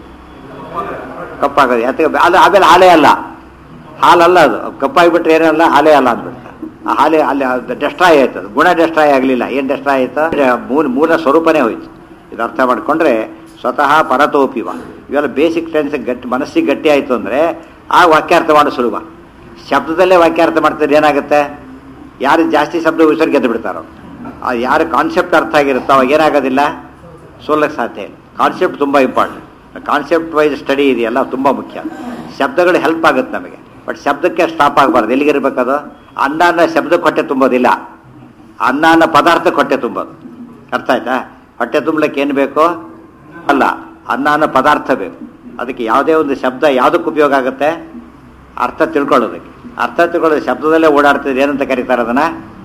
ಕಪ್ಪಾಗೋದು ಯಾತಕ್ಕೆ ಅದು ಆಮೇಲೆ ಹಾಲೇ ಅಲ್ಲ ಹಾಲಲ್ಲ ಅದು ಕಪ್ಪಾಗಿಬಿಟ್ರೆ ಏನಲ್ಲ ಹಾಲೇ ಅಲ್ಲ ಅಂದ್ಬಿಡ್ತಾರೆ ಆ ಹಾಲೇ ಅಲ್ಲಿ ಡೆಸ್ಟ್ರಾಯ್ ಆಯ್ತು ಅದು ಗುಣ ಡೆಸ್ಟ್ರಾಯ್ ಆಗಲಿಲ್ಲ ಏನು ಡೆಸ್ಟ್ರಾಯ್ ಆಯ್ತು ಮೂಲ ಮೂಲ ಸ್ವರೂಪನೇ ಹೋಯ್ತು ಇದು ಅರ್ಥ ಮಾಡ್ಕೊಂಡ್ರೆ ಸ್ವತಃ ಪರತೋಪಿವ ಇವೆಲ್ಲ ಬೇಸಿಕ್ ಟೆನ್ಸ್ ಗಟ್ಟಿ ಮನಸ್ಸಿಗೆ ಗಟ್ಟಿ ಆಯಿತು ಅಂದರೆ ಆ ವಾಕ್ಯಾರ್ಥ ಮಾಡೋ ಸುಲಭ ಶಬ್ದದಲ್ಲೇ ವಾಕ್ಯಾರ್ಥ ಮಾಡ್ತಿದ್ರೆ ಏನಾಗುತ್ತೆ ಯಾರು ಜಾಸ್ತಿ ಶಬ್ದ ಉಸಿರು ಗೆದ್ದು ಬಿಡ್ತಾರೋ ಆ ಯಾರು ಕಾನ್ಸೆಪ್ಟ್ ಅರ್ಥ ಆಗಿರುತ್ತೋ ಅವಾಗ ಏನಾಗೋದಿಲ್ಲ ಸೋಲಕ್ಕೆ ಸಾಧ್ಯ ಇಲ್ಲ ಕಾನ್ಸೆಪ್ಟ್ ತುಂಬ ಇಂಪಾರ್ಟೆಂಟ್ ಕಾನ್ಸೆಪ್ಟ್ ವೈಸ್ ಸ್ಟಡಿ ಇದೆಯಲ್ಲ ತುಂಬ ಮುಖ್ಯ ಶಬ್ದಗಳು ಹೆಲ್ಪ್ ಆಗುತ್ತೆ ನಮಗೆ ಬಟ್ ಶಬ್ದಕ್ಕೆ ಸ್ಟಾಪ್ ಆಗಬಾರ್ದು ಎಲ್ಲಿಗಿರ್ಬೇಕದು ಅನ್ನ ಅನ್ನೋ ಶಬ್ದಕ್ಕೆ ಹೊಟ್ಟೆ ತುಂಬೋದಿಲ್ಲ ಅನ್ನ ಅನ್ನೋ ಪದಾರ್ಥಕ್ಕೆ ಹೊಟ್ಟೆ ತುಂಬೋದು ಅರ್ಥ ಆಯ್ತಾ ಹೊಟ್ಟೆ ತುಂಬಲಿಕ್ಕೆ ಏನು ಬೇಕು ಅಲ್ಲ ಅನ್ನ ಅನ್ನೋ ಪದಾರ್ಥ ಬೇಕು ಅದಕ್ಕೆ ಯಾವುದೇ ಒಂದು ಶಬ್ದ ಯಾವುದಕ್ಕೆ ಉಪಯೋಗ ಆಗುತ್ತೆ ಅರ್ಥ ತಿಳ್ಕೊಳ್ಳೋದಕ್ಕೆ ಅರ್ಥ ತಿಳ್ಕೊಳ್ಳೋದು ಶಬ್ದದಲ್ಲೇ ಓಡಾಡ್ತಿದ್ರೆ ಏನಂತ ಕರೀತಾರೆ ಅದನ್ನ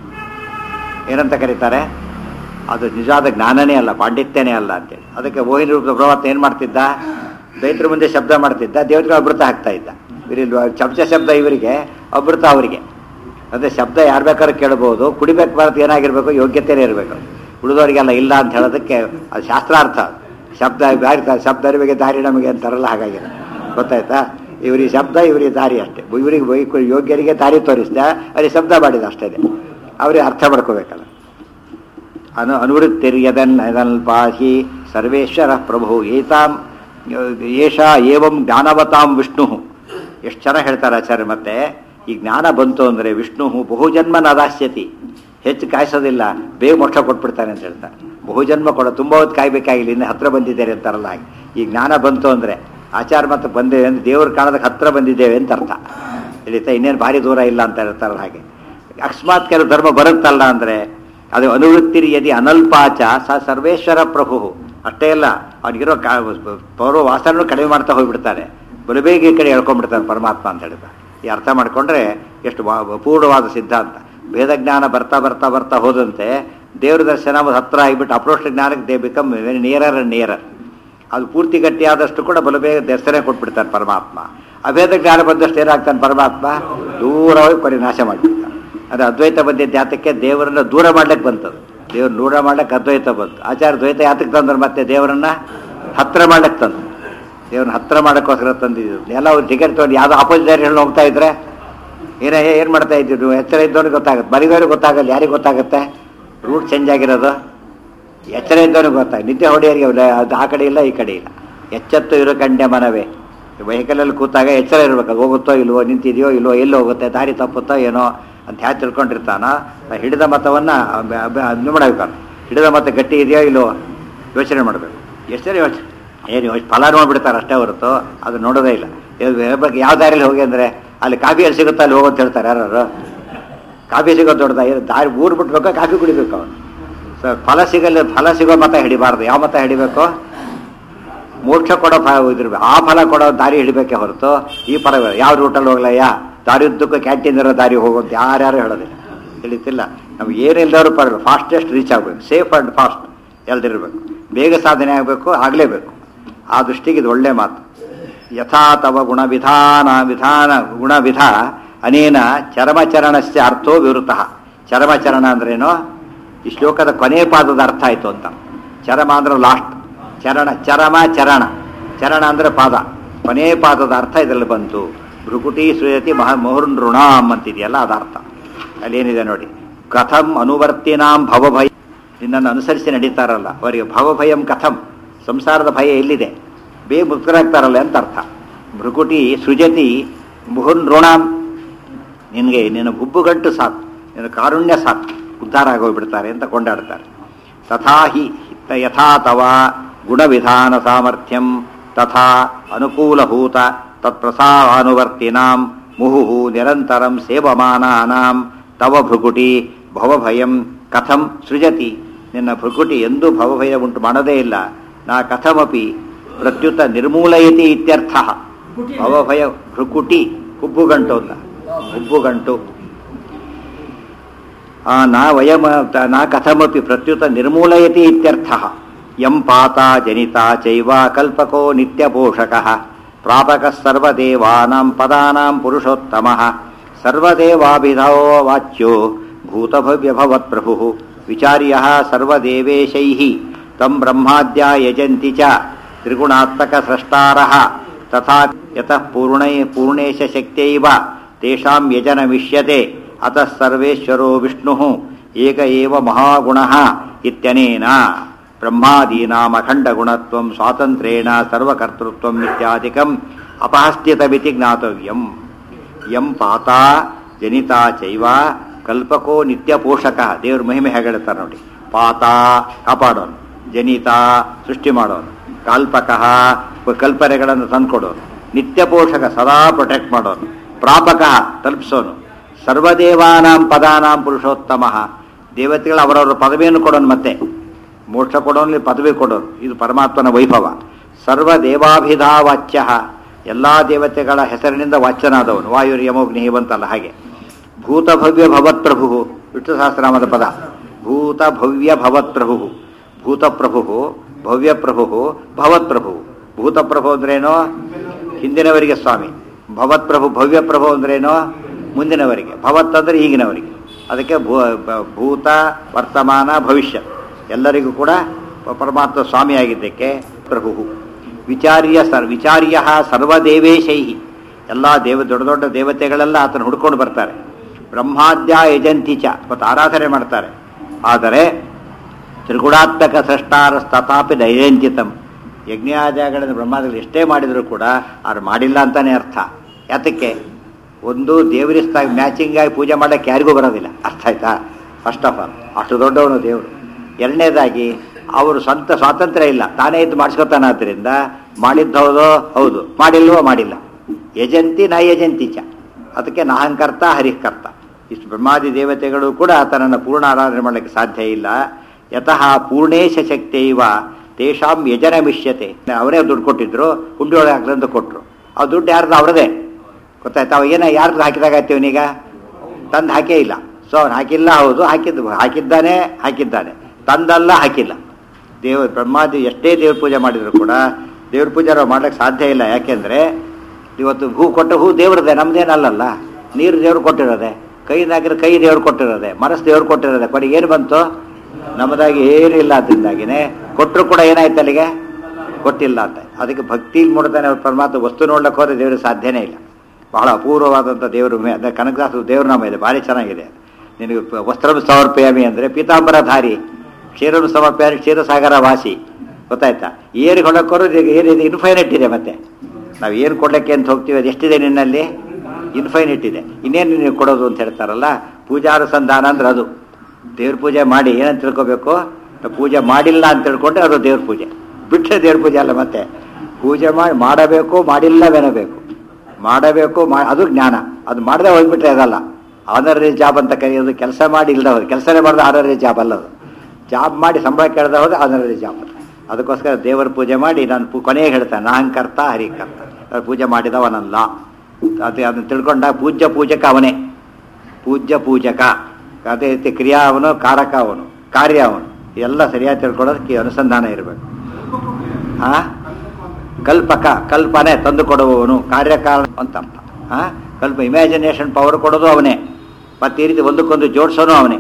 ಏನಂತ ಕರೀತಾರೆ ಅದು ನಿಜವಾದ ಜ್ಞಾನನೇ ಅಲ್ಲ ಪಾಂಡಿತ್ಯನೇ ಅಲ್ಲ ಅಂತೇಳಿ ಅದಕ್ಕೆ ಮೋಹಿನಿ ರೂಪದ ಪ್ರವರ್ತ ಏನು ಮಾಡ್ತಿದ್ದ ದೈತ್ರ ಮುಂದೆ ಶಬ್ದ ಮಾಡ್ತಿದ್ದ ದೇವರಿಗೆ ಅಮೃತ ಹಾಕ್ತಾ ಇದ್ದ ಇವರಿಲ್ವ ಚಮಚ ಶಬ್ದ ಇವರಿಗೆ ಅಮೃತ ಅವರಿಗೆ ಅದೇ ಶಬ್ದ ಯಾರು ಬೇಕಾದ್ರೂ ಕೇಳಬಹುದು ಕುಡಿಬೇಕು ಬರೋದು ಏನಾಗಿರ್ಬೇಕು ಯೋಗ್ಯತೆನೇ ಇರಬೇಕು ಉಳಿದವರಿಗೆಲ್ಲ ಇಲ್ಲ ಅಂತ ಹೇಳೋದಕ್ಕೆ ಅದು ಶಾಸ್ತ್ರಾರ್ಥ ಶಬ್ದ ದಾರಿ ಶಬ್ದ ಅರಿವಿಗೆ ದಾರಿ ನಮಗೆ ಅಂತಾರಲ್ಲ ಹಾಗಾಗಿದೆ ಗೊತ್ತಾಯ್ತಾ ಇವರಿಗೆ ಶಬ್ದ ಇವರಿಗೆ ದಾರಿ ಅಷ್ಟೇ ಇವರಿಗೆ ವೈಕು ಯೋಗ್ಯರಿಗೆ ದಾರಿ ತೋರಿಸ್ದ ಅಲ್ಲಿ ಶಬ್ದ ಮಾಡಿದ ಅಷ್ಟೇ ಅವರಿಗೆ ಅರ್ಥ ಮಾಡ್ಕೋಬೇಕಲ್ಲ ಅನು ಅನುವೃತ್ತಿರ್ಯದನ್ನಲ್ಪಾಹಿ ಸರ್ವೇಶ್ವರ ಪ್ರಭು ಏತಾಂ ಏಷ ಏವಂ ಜ್ಞಾನವತಾಂ ವಿಷ್ಣು ಎಷ್ಟು ಚೆನ್ನಾಗಿ ಹೇಳ್ತಾರೆ ಆಚಾರ್ಯ ಮತ್ತೆ ಈ ಜ್ಞಾನ ಬಂತು ಅಂದರೆ ವಿಷ್ಣು ಬಹುಜನ್ಮ ನದಾಸ್ಯತಿ ಹೆಚ್ಚು ಕಾಯಿಸೋದಿಲ್ಲ ಬೇಗ ಮೋಕ್ಷ ಕೊಟ್ಬಿಡ್ತಾನೆ ಅಂತ ಹೇಳ್ತಾರೆ ಬಹುಜನ್ಮ ಕೊಡ ತುಂಬ ಹೊತ್ತು ಕಾಯ್ಬೇಕಾಗಿಲ್ಲ ಇನ್ನು ಹತ್ರ ಬಂದಿದ್ದೇನೆ ಅಂತಾರಲ್ಲ ಹಾಗೆ ಈ ಜ್ಞಾನ ಬಂತು ಅಂದರೆ ಆಚಾರ ಮತ್ತು ಬಂದೇವೆ ಅಂದರೆ ದೇವ್ರ ಕಾಣೋದಕ್ಕೆ ಹತ್ರ ಬಂದಿದ್ದೇವೆ ಅಂತ ಅರ್ಥ ತಿಳಿತಾ ಇನ್ನೇನು ಭಾರಿ ದೂರ ಇಲ್ಲ ಅಂತ ಹೇಳ್ತಾರಲ್ಲ ಹಾಗೆ ಅಕಸ್ಮಾತ್ ಕೆಲವು ಧರ್ಮ ಬರುತ್ತಲ್ಲ ಅಂದರೆ ಅದು ಅನುವೃತ್ತಿರಿ ಯದಿ ಅನಲ್ಪಾಚ ಸ ಸರ್ವೇಶ್ವರ ಪ್ರಭು ಅಷ್ಟೇ ಅಲ್ಲ ಅವನಿಗಿರೋ ಕಾ ಪೌರ್ವ ವಾಸನೂ ಕಡಿಮೆ ಮಾಡ್ತಾ ಹೋಗ್ಬಿಡ್ತಾರೆ ಬಲು ಬೇಗ ಈ ಕಡೆ ಹೇಳ್ಕೊಂಡ್ಬಿಡ್ತಾನೆ ಪರಮಾತ್ಮ ಅಂತ ಹೇಳ್ತಾರೆ ಈ ಅರ್ಥ ಮಾಡ್ಕೊಂಡ್ರೆ ಎಷ್ಟು ವಾ- ಪೂರ್ಣವಾದ ಸಿದ್ಧಾಂತ ವೇದಜ್ಞಾನ ಬರ್ತಾ ಬರ್ತಾ ಬರ್ತಾ ಹೋದಂತೆ ದೇವ್ರ ದರ್ಶನ ಒಂದು ಹತ್ರ ಆಗಿಬಿಟ್ಟು ಅಪ್ರೋಷ್ಟ ಜ್ಞಾನಕ್ಕೆ they become very nearer and nearer ಅದು ಪೂರ್ತಿ ಗಟ್ಟಿಯಾದಷ್ಟು ಕೂಡ ಬಲು ಬೇಗ ದರ್ಶನ ಕೊಟ್ಬಿಡ್ತಾನೆ ಪರಮಾತ್ಮ ಅಭೇದ ಜ್ಞಾನ ಬಂದಷ್ಟು ಏನಾಗ್ತಾನೆ ಪರಮಾತ್ಮ ದೂರವಾಗಿ ಪರಿನಾಶ ಮಾಡಿಬಿಡ್ತಾನೆ ಅದು ಅದ್ವೈತ ಬಂದಿದ್ದ ಯಾತಕ್ಕೆ ದೇವರನ್ನ ದೂರ ಮಾಡ್ಲಿಕ್ಕೆ ಬಂತದು ದೇವ್ರ ದೂರ ಮಾಡ್ಲಿಕ್ಕೆ ಅದ್ವೈತ ಬಂತು ಆಚಾರ ದ್ವೈತ ಯಾತಕ್ಕೆ ತಂದ್ರೆ ಮತ್ತೆ ದೇವರನ್ನ ಹತ್ರ ಮಾಡ್ಲಿಕ್ಕೆ ತಂದು ದೇವ್ರನ್ನ ಹತ್ರ ಮಾಡೋಕ್ಕೋಸ್ಕರ ತಂದಿದ್ದು ಎಲ್ಲ ಅವ್ರು ಟಿಕೆಟ್ ತೊಗೊಂಡು ಯಾವುದೋ ಆಪೋಸಿಟ್ ಹೇಳಿ ಹೋಗ್ತಾ ಇದ್ರೆ ಏನೇ ಏನು ಮಾಡ್ತಾ ಇದ್ದೀವಿ ನೀವು ಎಚ್ಚರ ಇದ್ದವ್ರಿಗೆ ಗೊತ್ತಾಗುತ್ತೆ ಬರಿದವ್ರಿಗೆ ಗೊತ್ತಾಗಲ್ಲ ಯಾರಿಗೆ ಗೊತ್ತಾಗುತ್ತೆ ರೂಟ್ ಚೇಂಜ್ ಆಗಿರೋದು ಎಚ್ಚರ ಇದ್ದವನಿಗೆ ಗೊತ್ತಾಗ ನಿದ್ದೆ ಹೊಡೆಯೋರಿಗೆ ಅವ್ರು ಅದು ಆ ಕಡೆ ಇಲ್ಲ ಈ ಕಡೆ ಇಲ್ಲ ಎಚ್ಚೆತ್ತು ಇರೋ ಕಂಡೆ ಮನವೇ ವೆಹಿಕಲಲ್ಲಿ ಕೂತಾಗ ಎಚ್ಚರ ಇರಬೇಕು ಅದು ಹೋಗುತ್ತೋ ಇಲ್ವೋ ನಿಂತಿದೆಯೋ ಇಲ್ವೋ ಎಲ್ಲಿ ಹೋಗುತ್ತೆ ದಾರಿ ತಪ್ಪುತ್ತೋ ಏನೋ ಅಂತ ಹ್ಯಾ ತಿಳ್ಕೊಂಡಿರ್ತಾನ ಆ ಹಿಡಿದ ಮತವನ್ನು ಇದು ಮಾಡಬೇಕು ಹಿಡಿದ ಮತ ಗಟ್ಟಿ ಇದೆಯೋ ಇಲ್ವೋ ಯೋಚನೆ ಮಾಡಬೇಕು ಎಷ್ಟೇ ಯೋಚನೆ ಏನು ಯೋಚನೆ ಫಲ ನೋಡ್ಬಿಡ್ತಾರೆ ಅಷ್ಟೇ ಹೊರತು ಅದು ನೋಡೋದೇ ಇಲ್ಲ ಇದು ಹೇಳ್ಬೇಕು ಯಾವ ದಾರಿಯಲ್ಲಿ ಹೋಗಿ ಅಂದರೆ ಅಲ್ಲಿ ಕಾಫಿ ಎಲ್ಲಿ ಸಿಗುತ್ತೋ ಅಲ್ಲಿ ಹೋಗೋದು ಹೇಳ್ತಾರೆ ಯಾರು ಕಾಫಿ ಸಿಗೋದು ದೊಡ್ಡದ ದಾರಿ ಊರು ಬಿಟ್ಬೇಕಾ ಕಾಫಿ ಕುಡಿಬೇಕು ಅವನು ಸೊ ಫಲ ಸಿಗಲ್ಲ ಫಲ ಸಿಗೋ ಮತ ಹಿಡಿಬಾರ್ದು ಯಾವ ಮತ ಹಿಡಿಬೇಕು ಮೋಕ್ಷ ಕೊಡೋ ಫಲ ಇದಿರ್ಬೇಕು ಆ ಫಲ ಕೊಡೋ ದಾರಿ ಹಿಡಿಬೇಕೆ ಹೊರತು ಈ ಫಲ ಯಾವ ರೂಟಲ್ಲಿ ಹೋಗ್ಲಯ್ಯ ದಾರಿ ಉದ್ದಕ್ಕೂ ಕ್ಯಾಂಟೀನ್ ಇರೋ ದಾರಿ ಹೋಗುವಂತ ಯಾರ್ಯಾರು ಹೇಳೋದಿಲ್ಲ ತಿಳಿತಿಲ್ಲ ನಮ್ಗೆ ಏನಿಲ್ಲದವರು ಪರ ಫಾಸ್ಟೆಸ್ಟ್ ರೀಚ್ ಆಗಬೇಕು ಸೇಫ್ ಆ್ಯಂಡ್ ಫಾಸ್ಟ್ ಎಲ್ದಿರ್ಬೇಕು ಬೇಗ ಸಾಧನೆ ಆಗಬೇಕು ಆಗಲೇಬೇಕು ಆ ದೃಷ್ಟಿಗೆ ಇದು ಒಳ್ಳೆ ಮಾತು ಯಥಾ ತವ ಗುಣವಿಧಾನ ವಿಧಾನ ಗುಣವಿಧ ಅನೇನ ಚರಮಚರಣಸ್ಯ ಅರ್ಥೋ ವಿವೃತಃ ಚರಮಚರಣ ಅಂದ್ರೇನು ಈ ಶ್ಲೋಕದ ಕೊನೆ ಪಾದದ ಅರ್ಥ ಆಯಿತು ಅಂತ ಚರಮ ಅಂದ್ರೆ ಲಾಸ್ಟ್ ಚರಣ ಚರಮ ಚರಣ ಚರಣ ಅಂದ್ರೆ ಪಾದ ಕೊನೆ ಪಾದದ ಅರ್ಥ ಇದರಲ್ಲಿ ಬಂತು ಭೃಕುಟಿ ಸುಯತಿ ಮಹ ಮುಹುರ್ನೃಣಾಮ್ ಅಂತಿದೆಯಲ್ಲ ಅದ ಅರ್ಥ ಅಲ್ಲೇನಿದೆ ನೋಡಿ ಕಥಂ ಅನುವರ್ತಿನಾಂ ಭವಭಯ ನಿನ್ನನ್ನು ಅನುಸರಿಸಿ ನಡೀತಾರಲ್ಲ ಅವರಿಗೆ ಭವಭಯಂ ಕಥಂ ಸಂಸಾರದ ಭಯ ಎಲ್ಲಿದೆ ಬೇ ಮುಕ್ತರಾಗ್ತಾರಲ್ಲ ಅಂತ ಅರ್ಥ ಭೃಕುಟಿ ಸೃಜತಿ ಮುಹುರ್ನೃಣಾಂ ನಿನಗೆ ನಿನ್ನ ಗುಬ್ಬುಗಂಟು ಸಾಕು ನಿನ್ನ ಕಾರುಣ್ಯ ಸಾಕು ಉದ್ಧಾರ ಆಗೋಗ್ಬಿಡ್ತಾರೆ ಅಂತ ಕೊಂಡಾಡ್ತಾರೆ ತಥಾ ಹಿ ತ- ಯಥಾ ತವ ಗುಣವಿಧಾನ ಸಾಮರ್ಥ್ಯಂ ತಥಾ ಅನುಕೂಲಭೂತ ತತ್ಪ್ರಸಾನುವರ್ತಿನಾಂ ಮುಹುಹು ನಿರಂತರಂ ಸೇವಮಾನಾನಾಂ ತವ ಭೃಗುಟಿ ಭವಭಯಂ ಕಥಂ ಸೃಜತಿ ನಿನ್ನ ಭೃಕುಟಿ ಎಂದೂ ಭವಭಯ ಉಂಟು ಮಾಡೋದೇ ಇಲ್ಲ ನಾ ಕಥಮಪಿ ಪ್ರತ್ಯುತ ನಿರ್ಮೂಲಯತಿ ಇತ್ಯರ್ಥ ಭೃಕುಟಿ ಭವಭಯ ಭೃಕುಟಿ ಹುಬ್ಬುಗಂಟು ಅಂತ ಹುಬ್ಬುಗಂಟು ಆ ನಾ ವಯಮ ನಾ ಕಥಮಪಿ ಪ್ರತ್ಯುತ ನಿರ್ಮೂಲಯತಿ ಇತ್ಯರ್ಥ ಯಂ ಪಾತ ಜನಿತ ಚೈವ ಕಲ್ಪಕೋ ನಿತ್ಯಪೋಷಕಃ ಪ್ರಾಪಕಃ ಸರ್ವದೇವಾನಾಂ ಪದಾನಾಂ ಪುರುಷೋತ್ತಮಃ ಸರ್ವದೇವಾಭಿಧೋ ವಾಚ್ಯೋ ಭೂತಭವ್ಯಭವತ್ಪ್ರಭುಃ ವಿಚಾರ್ಯಃ ಸರ್ವದೇವೇಶೈಃ ತಂ ಬ್ರಹ್ಮಾದ್ಯ ಯಜಂತಿ ಚ ತ್ರಿಗುಣಾತ್ಮಕಸ್ರಷ್ಟಾರः ತಥಾ ಯತಃ ಪೂರ್ಣೈ ಪೂರ್ಣೇಶ ಶಕ್ತ್ಯೈವ ತೇಷಾಂ ಯಜನಮಿಷ್ಯತೆ ಅತಃ ಸರ್ವೇಶ್ವರೋ ವಿಷ್ಣುಃ ಏಕ ಏವ ಮಹಾಗುಣಃ ಇತ್ಯನೇನ ಬ್ರಹ್ಮಾದೀನಾಮಖಂಡಗುಣತ್ವಂ ಸ್ವಾತಂತ್ರ್ಯೇಣ ಸರ್ವಕರ್ತೃತ್ವಂ ಇತ್ಯಾದಿಕಂ ಅಪಹಸ್ತ್ಯತಮಿತಿ ಜ್ಞಾತವ್ಯಂ ಯಂ ಪಾತ ಜನಿತ ಚೈವ ಕಲ್ಪಕೋ ನಿತ್ಯ ಪೋಷಕ ದೇವ್ರ ಮಹಿಮೆ ಹೇಗೆ ಹೇಳ್ತಾರೆ ನೋಡಿ ಪಾತ ಕಾಪಾಡೋನು ಜನಿತ ಸೃಷ್ಟಿ ಮಾಡೋನು ಕಾಲ್ಪಕ ಕಲ್ಪನೆಗಳನ್ನು ತಂದ್ಕೊಡೋನು ನಿತ್ಯ ಪೋಷಕ ಸದಾ ಪ್ರೊಟೆಕ್ಟ್ ಮಾಡೋನು ಪ್ರಾಪಕ ತಲುಪಿಸೋನು ಸರ್ವದೇವಾನಾಂ ಪದಾನಾಂ ಪುರುಷೋತ್ತಮ ದೇವತೆಗಳು ಅವರವರ ಪದವಿಯನ್ನು ಕೊಡೋನು ಮತ್ತೆ ಮೋಕ್ಷ ಕೊಡೋನು ಪದವಿ ಕೊಡೋನು ಇದು ಪರಮಾತ್ಮನ ವೈಭವ ಸರ್ವದೇವಾಭಿಧಾ ವಾಚ್ಯ ಎಲ್ಲ ದೇವತೆಗಳ ಹೆಸರಿನಿಂದ ವಾಚ್ಯನಾದವನು ವಾಯುರ್ ಯಮೋಗ್ನಿ ಬಂತಲ್ಲ ಹಾಗೆ ಭೂತಭವ್ಯ ಭವತ್ಪ್ರಭು ವಿಷ್ಣು ಸಹಸ್ರನಾಮದ ಪದ ಭೂತಭವ್ಯ ಭವತ್ಪ್ರಭು ಭೂತಪ್ರಭು ಭವ್ಯಪ್ರಭು ಭವತ್ಪ್ರಭು ಭೂತಪ್ರಭು ಅಂದ್ರೇನೋ ಹಿಂದಿನವರಿಗೆ ಸ್ವಾಮಿ ಭವತ್ಪ್ರಭು ಭವ್ಯಪ್ರಭು ಅಂದ್ರೇನೋ ಮುಂದಿನವರಿಗೆ ಭವತ್ ಅಂದ್ರೆ ಈಗಿನವರಿಗೆ ಅದಕ್ಕೆ ಭೂ ಬ- ಭೂತ ವರ್ತಮಾನ ಭವಿಷ್ಯ ಎಲ್ಲರಿಗೂ ಕೂಡ ಪರಮಾತ್ಮ ಸ್ವಾಮಿಯಾಗಿದ್ದಕ್ಕೆ ಪ್ರಭು ವಿಚಾರ್ಯ ಸರ್ ವಿಚಾರ್ಯ ಸರ್ವದೇವೇಶೈ ಎಲ್ಲ ದೇವ ದೊಡ್ಡ ದೊಡ್ಡ ದೇವತೆಗಳೆಲ್ಲ ಆತನ ಹುಡ್ಕೊಂಡು ಬರ್ತಾರೆ ಬ್ರಹ್ಮಾದ್ಯ ಯಜಂತಿ ಚ ಮತ್ತು ಆರಾಧನೆ ಮಾಡ್ತಾರೆ ಆದರೆ ತ್ರಿಗುಣಾತ್ಮಕ ಸೃಷ್ಟಾರ ತಥಾಪಿ ದೈರಂಚಿತಂ ಯಜ್ಞಾದ್ಯಗಳನ್ನು ಬ್ರಹ್ಮಾದಿಗಳು ಎಷ್ಟೇ ಮಾಡಿದರೂ ಕೂಡ ಅವ್ರು ಮಾಡಿಲ್ಲ ಅಂತಾನೆ ಅರ್ಥ ಯಾತಕ್ಕೆ ಒಂದು ದೇವರಿಸ್ತಾಗಿ ಮ್ಯಾಚಿಂಗ್ ಆಗಿ ಪೂಜೆ ಮಾಡಕ್ಕೆ ಯಾರಿಗೂ ಬರೋದಿಲ್ಲ ಅರ್ಥ ಆಯ್ತಾ ಫಸ್ಟ್ ಆಫ್ ಆಲ್ ಅಷ್ಟು ದೊಡ್ಡವನು ದೇವರು ಎರಡನೇದಾಗಿ ಅವರು ಸ್ವಂತ ಸ್ವಾತಂತ್ರ್ಯ ಇಲ್ಲ ತಾನೇ ಇದ್ದು ಮಾಡಿಸ್ಕೊತಾನಾದ್ರಿಂದ ಮಾಡಿದ್ದು ಹೌದು ಹೌದು ಮಾಡಿಲ್ವೋ ಮಾಡಿಲ್ಲ ಯಜಂತಿ ನ ಯಜಂತಿ ಚ ಅದಕ್ಕೆ ನಾಹಂಕರ್ತ ಹರಿಕರ್ತ ಇಷ್ಟು ಬ್ರಹ್ಮಾದಿ ದೇವತೆಗಳು ಕೂಡ ಆತನನ್ನು ಪೂರ್ಣ ಆರಾಧನೆ ಮಾಡಲಿಕ್ಕೆ ಸಾಧ್ಯ ಇಲ್ಲ ಯತಃ ಪೂರ್ಣೇಶ ಶಕ್ತಿಯವ ತೇಷಾಂ ಯಜನ ಮಿಷ್ಯತೆ ಅವರೇ ದುಡ್ಡು ಕೊಟ್ಟಿದ್ರು ಹುಂಡಿ ಒಳಗೆ ಹಾಕ್ಲಂತ ಕೊಟ್ಟರು ಆ ದುಡ್ಡು ಯಾರ್ದು ಅವರದೇ ಗೊತ್ತಾಯ್ತಾ ಅವ ಏನ ಯಾರ್ದು ಹಾಕಿದಾಗ ಆಯ್ತೀವನೀಗ ತಂದು ಹಾಕೇ ಇಲ್ಲ ಸೊ ಅವ್ನು ಹಾಕಿಲ್ಲ ಹೌದು ಹಾಕಿದ್ದು ಹಾಕಿದ್ದಾನೆ ಹಾಕಿದ್ದಾನೆ ತಂದಲ್ಲ ಹಾಕಿಲ್ಲ ದೇವ ಬ್ರಹ್ಮಾದಿ ಎಷ್ಟೇ ದೇವ್ರ ಪೂಜೆ ಮಾಡಿದ್ರು ಕೂಡ ದೇವ್ರ ಪೂಜೆ ನಾವು ಮಾಡ್ಲಿಕ್ಕೆ ಸಾಧ್ಯ ಇಲ್ಲ ಯಾಕೆಂದ್ರೆ ಇವತ್ತು ಹೂ ಕೊಟ್ಟ ಹೂ ದೇವ್ರದೇ ನಮ್ದೇನಲ್ಲಲ್ಲ ನೀರು ದೇವ್ರು ಕೊಟ್ಟಿರೋದೆ ಕೈಯಿಂದ ಹಾಕಿದ್ರೆ ಕೈ ದೇವ್ರು ಕೊಟ್ಟಿರೋದೆ ಮನಸ್ಸು ದೇವ್ರು ಕೊಟ್ಟಿರೋದೆ ಕೊನೆಗೆ ಏನು ಬಂತು ನಮ್ಮದಾಗಿ ಏನೂ ಇಲ್ಲ ಅದರಿಂದಾಗಿನೇ ಕೊಟ್ಟರು ಕೂಡ ಏನಾಯ್ತು ಅಲ್ಲಿಗೆ ಕೊಟ್ಟಿಲ್ಲ ಅಂತ ಅದಕ್ಕೆ ಭಕ್ತಿ ಮೂಡ್ತಾನೆ ಅವ್ರ ಪರಮಾತ್ಮ ವಸ್ತು ನೋಡ್ಲಿಕ್ಕೆ ಹೋದ್ರೆ ದೇವ್ರಿಗೆ ಸಾಧ್ಯನೇ ಇಲ್ಲ ಬಹಳ ಅಪೂರ್ವವಾದಂಥ ದೇವರು ಮೇ ಅಂದರೆ ಕನಕದಾಸ ದೇವ್ರ ನಾಮ ಇದೆ ಭಾರಿ ಚೆನ್ನಾಗಿದೆ ನಿನಗೆ ಪ- ವಸ್ತ್ರಂ ಸಮರ್ಪಯಾಮಿ ಅಂದರೆ ಪೀತಾಂಬರಧಾರಿ ಕ್ಷೀರನು ಸಮರ್ಪಯಾಮಿ ಕ್ಷೀರಸಾಗರ ವಾಸಿ ಗೊತ್ತಾಯ್ತಾ ಏನು ಕೊಡೋಕ್ಕೋರು ಏನಿದೆ ಇನ್ಫೈನೈಟ್ ಇದೆ ಮತ್ತೆ ನಾವು ಏನು ಕೊಡ್ಲಿಕ್ಕೆ ಅಂತ ಹೋಗ್ತೀವಿ ಅದು ಎಷ್ಟಿದೆ ನಿನ್ನಲ್ಲಿ ಇನ್ಫೈನೈಟ್ ಇದೆ ಇನ್ನೇನು ನೀವು ಕೊಡೋದು ಅಂತ ಹೇಳ್ತಾರಲ್ಲ ಪೂಜಾನುಸಂಧಾನ ಅಂದ್ರೆ ಅದು ದೇವ್ರ ಪೂಜೆ ಮಾಡಿ ಏನಂತ ತಿಳ್ಕೊಬೇಕು ನಾವು ಪೂಜೆ ಮಾಡಿಲ್ಲ ಅಂತ ತಿಳ್ಕೊಂಡ್ರೆ ಅದು ದೇವ್ರ ಪೂಜೆ ಬಿಟ್ಟರೆ ದೇವ್ರ ಪೂಜೆ ಅಲ್ಲ ಮತ್ತೆ ಪೂಜೆ ಮಾಡಿ ಮಾಡಬೇಕು ಮಾಡಿಲ್ಲವೇನಬೇಕು ಮಾಡಬೇಕು ಮಾ ಅದು ಜ್ಞಾನ ಅದು ಮಾಡದೆ ಹೋಗ್ಬಿಟ್ರೆ ಅದಲ್ಲ ಆನರರಿ ಜಾಬ್ ಅಂತ ಕರೆಯೋದು ಕೆಲಸ ಮಾಡಿ ಇಲ್ಲದ ಹೋದ್ರೆ ಕೆಲಸನೇ ಮಾಡಿದ ಆನರರಿ ಜಾಬ್ ಅಲ್ಲ ಅದು ಜಾಬ್ ಮಾಡಿ ಸಂಬಳ ಕೇಳದೆ ಹೋದ್ರೆ ಆನರರಿ ಜಾಬ್ ಅದು ಅದಕ್ಕೋಸ್ಕರ ದೇವರ ಪೂಜೆ ಮಾಡಿ ನಾನು ಪು- ಕೊನೆಗೆ ಹೇಳ್ತಾನೆ ನಾಹಂಕರ್ತ ಹರಿಕರ್ತ ಅವ್ರು ಪೂಜೆ ಮಾಡಿದವನಲ್ಲ ಅದು ಅದನ್ನ ತಿಳ್ಕೊಂಡ ಪೂಜ್ಯ ಪೂಜಕ ಅವನೇ ಪೂಜ್ಯ ಪೂಜಕ ಅದೇ ರೀತಿ ಕ್ರಿಯಾ ಅವನು ಕಾರಕ ಅವನು ಕಾರ್ಯ ಅವನು ಎಲ್ಲ ಸರಿಯಾಗಿ ತಿಳ್ಕೊಳ್ಳೋದಕ್ಕೆ ಅನುಸಂಧಾನ ಇರಬೇಕು ಆ ಕಲ್ಪಕ ಕಲ್ಪನೆ ತಂದು ಕೊಡುವವನು ಕಾರ್ಯಕಾರಣ ಅಂತ ಅರ್ಥ ಆ ಕಲ್ಪ ಇಮ್ಯಾಜಿನೇಷನ್ ಪವರ್ ಕೊಡೋದು ಅವನೇ ಮತ್ತೆ ಈ ರೀತಿ ಒಂದಕ್ಕೊಂದು ಜೋಡಿಸೋನು ಅವನೇ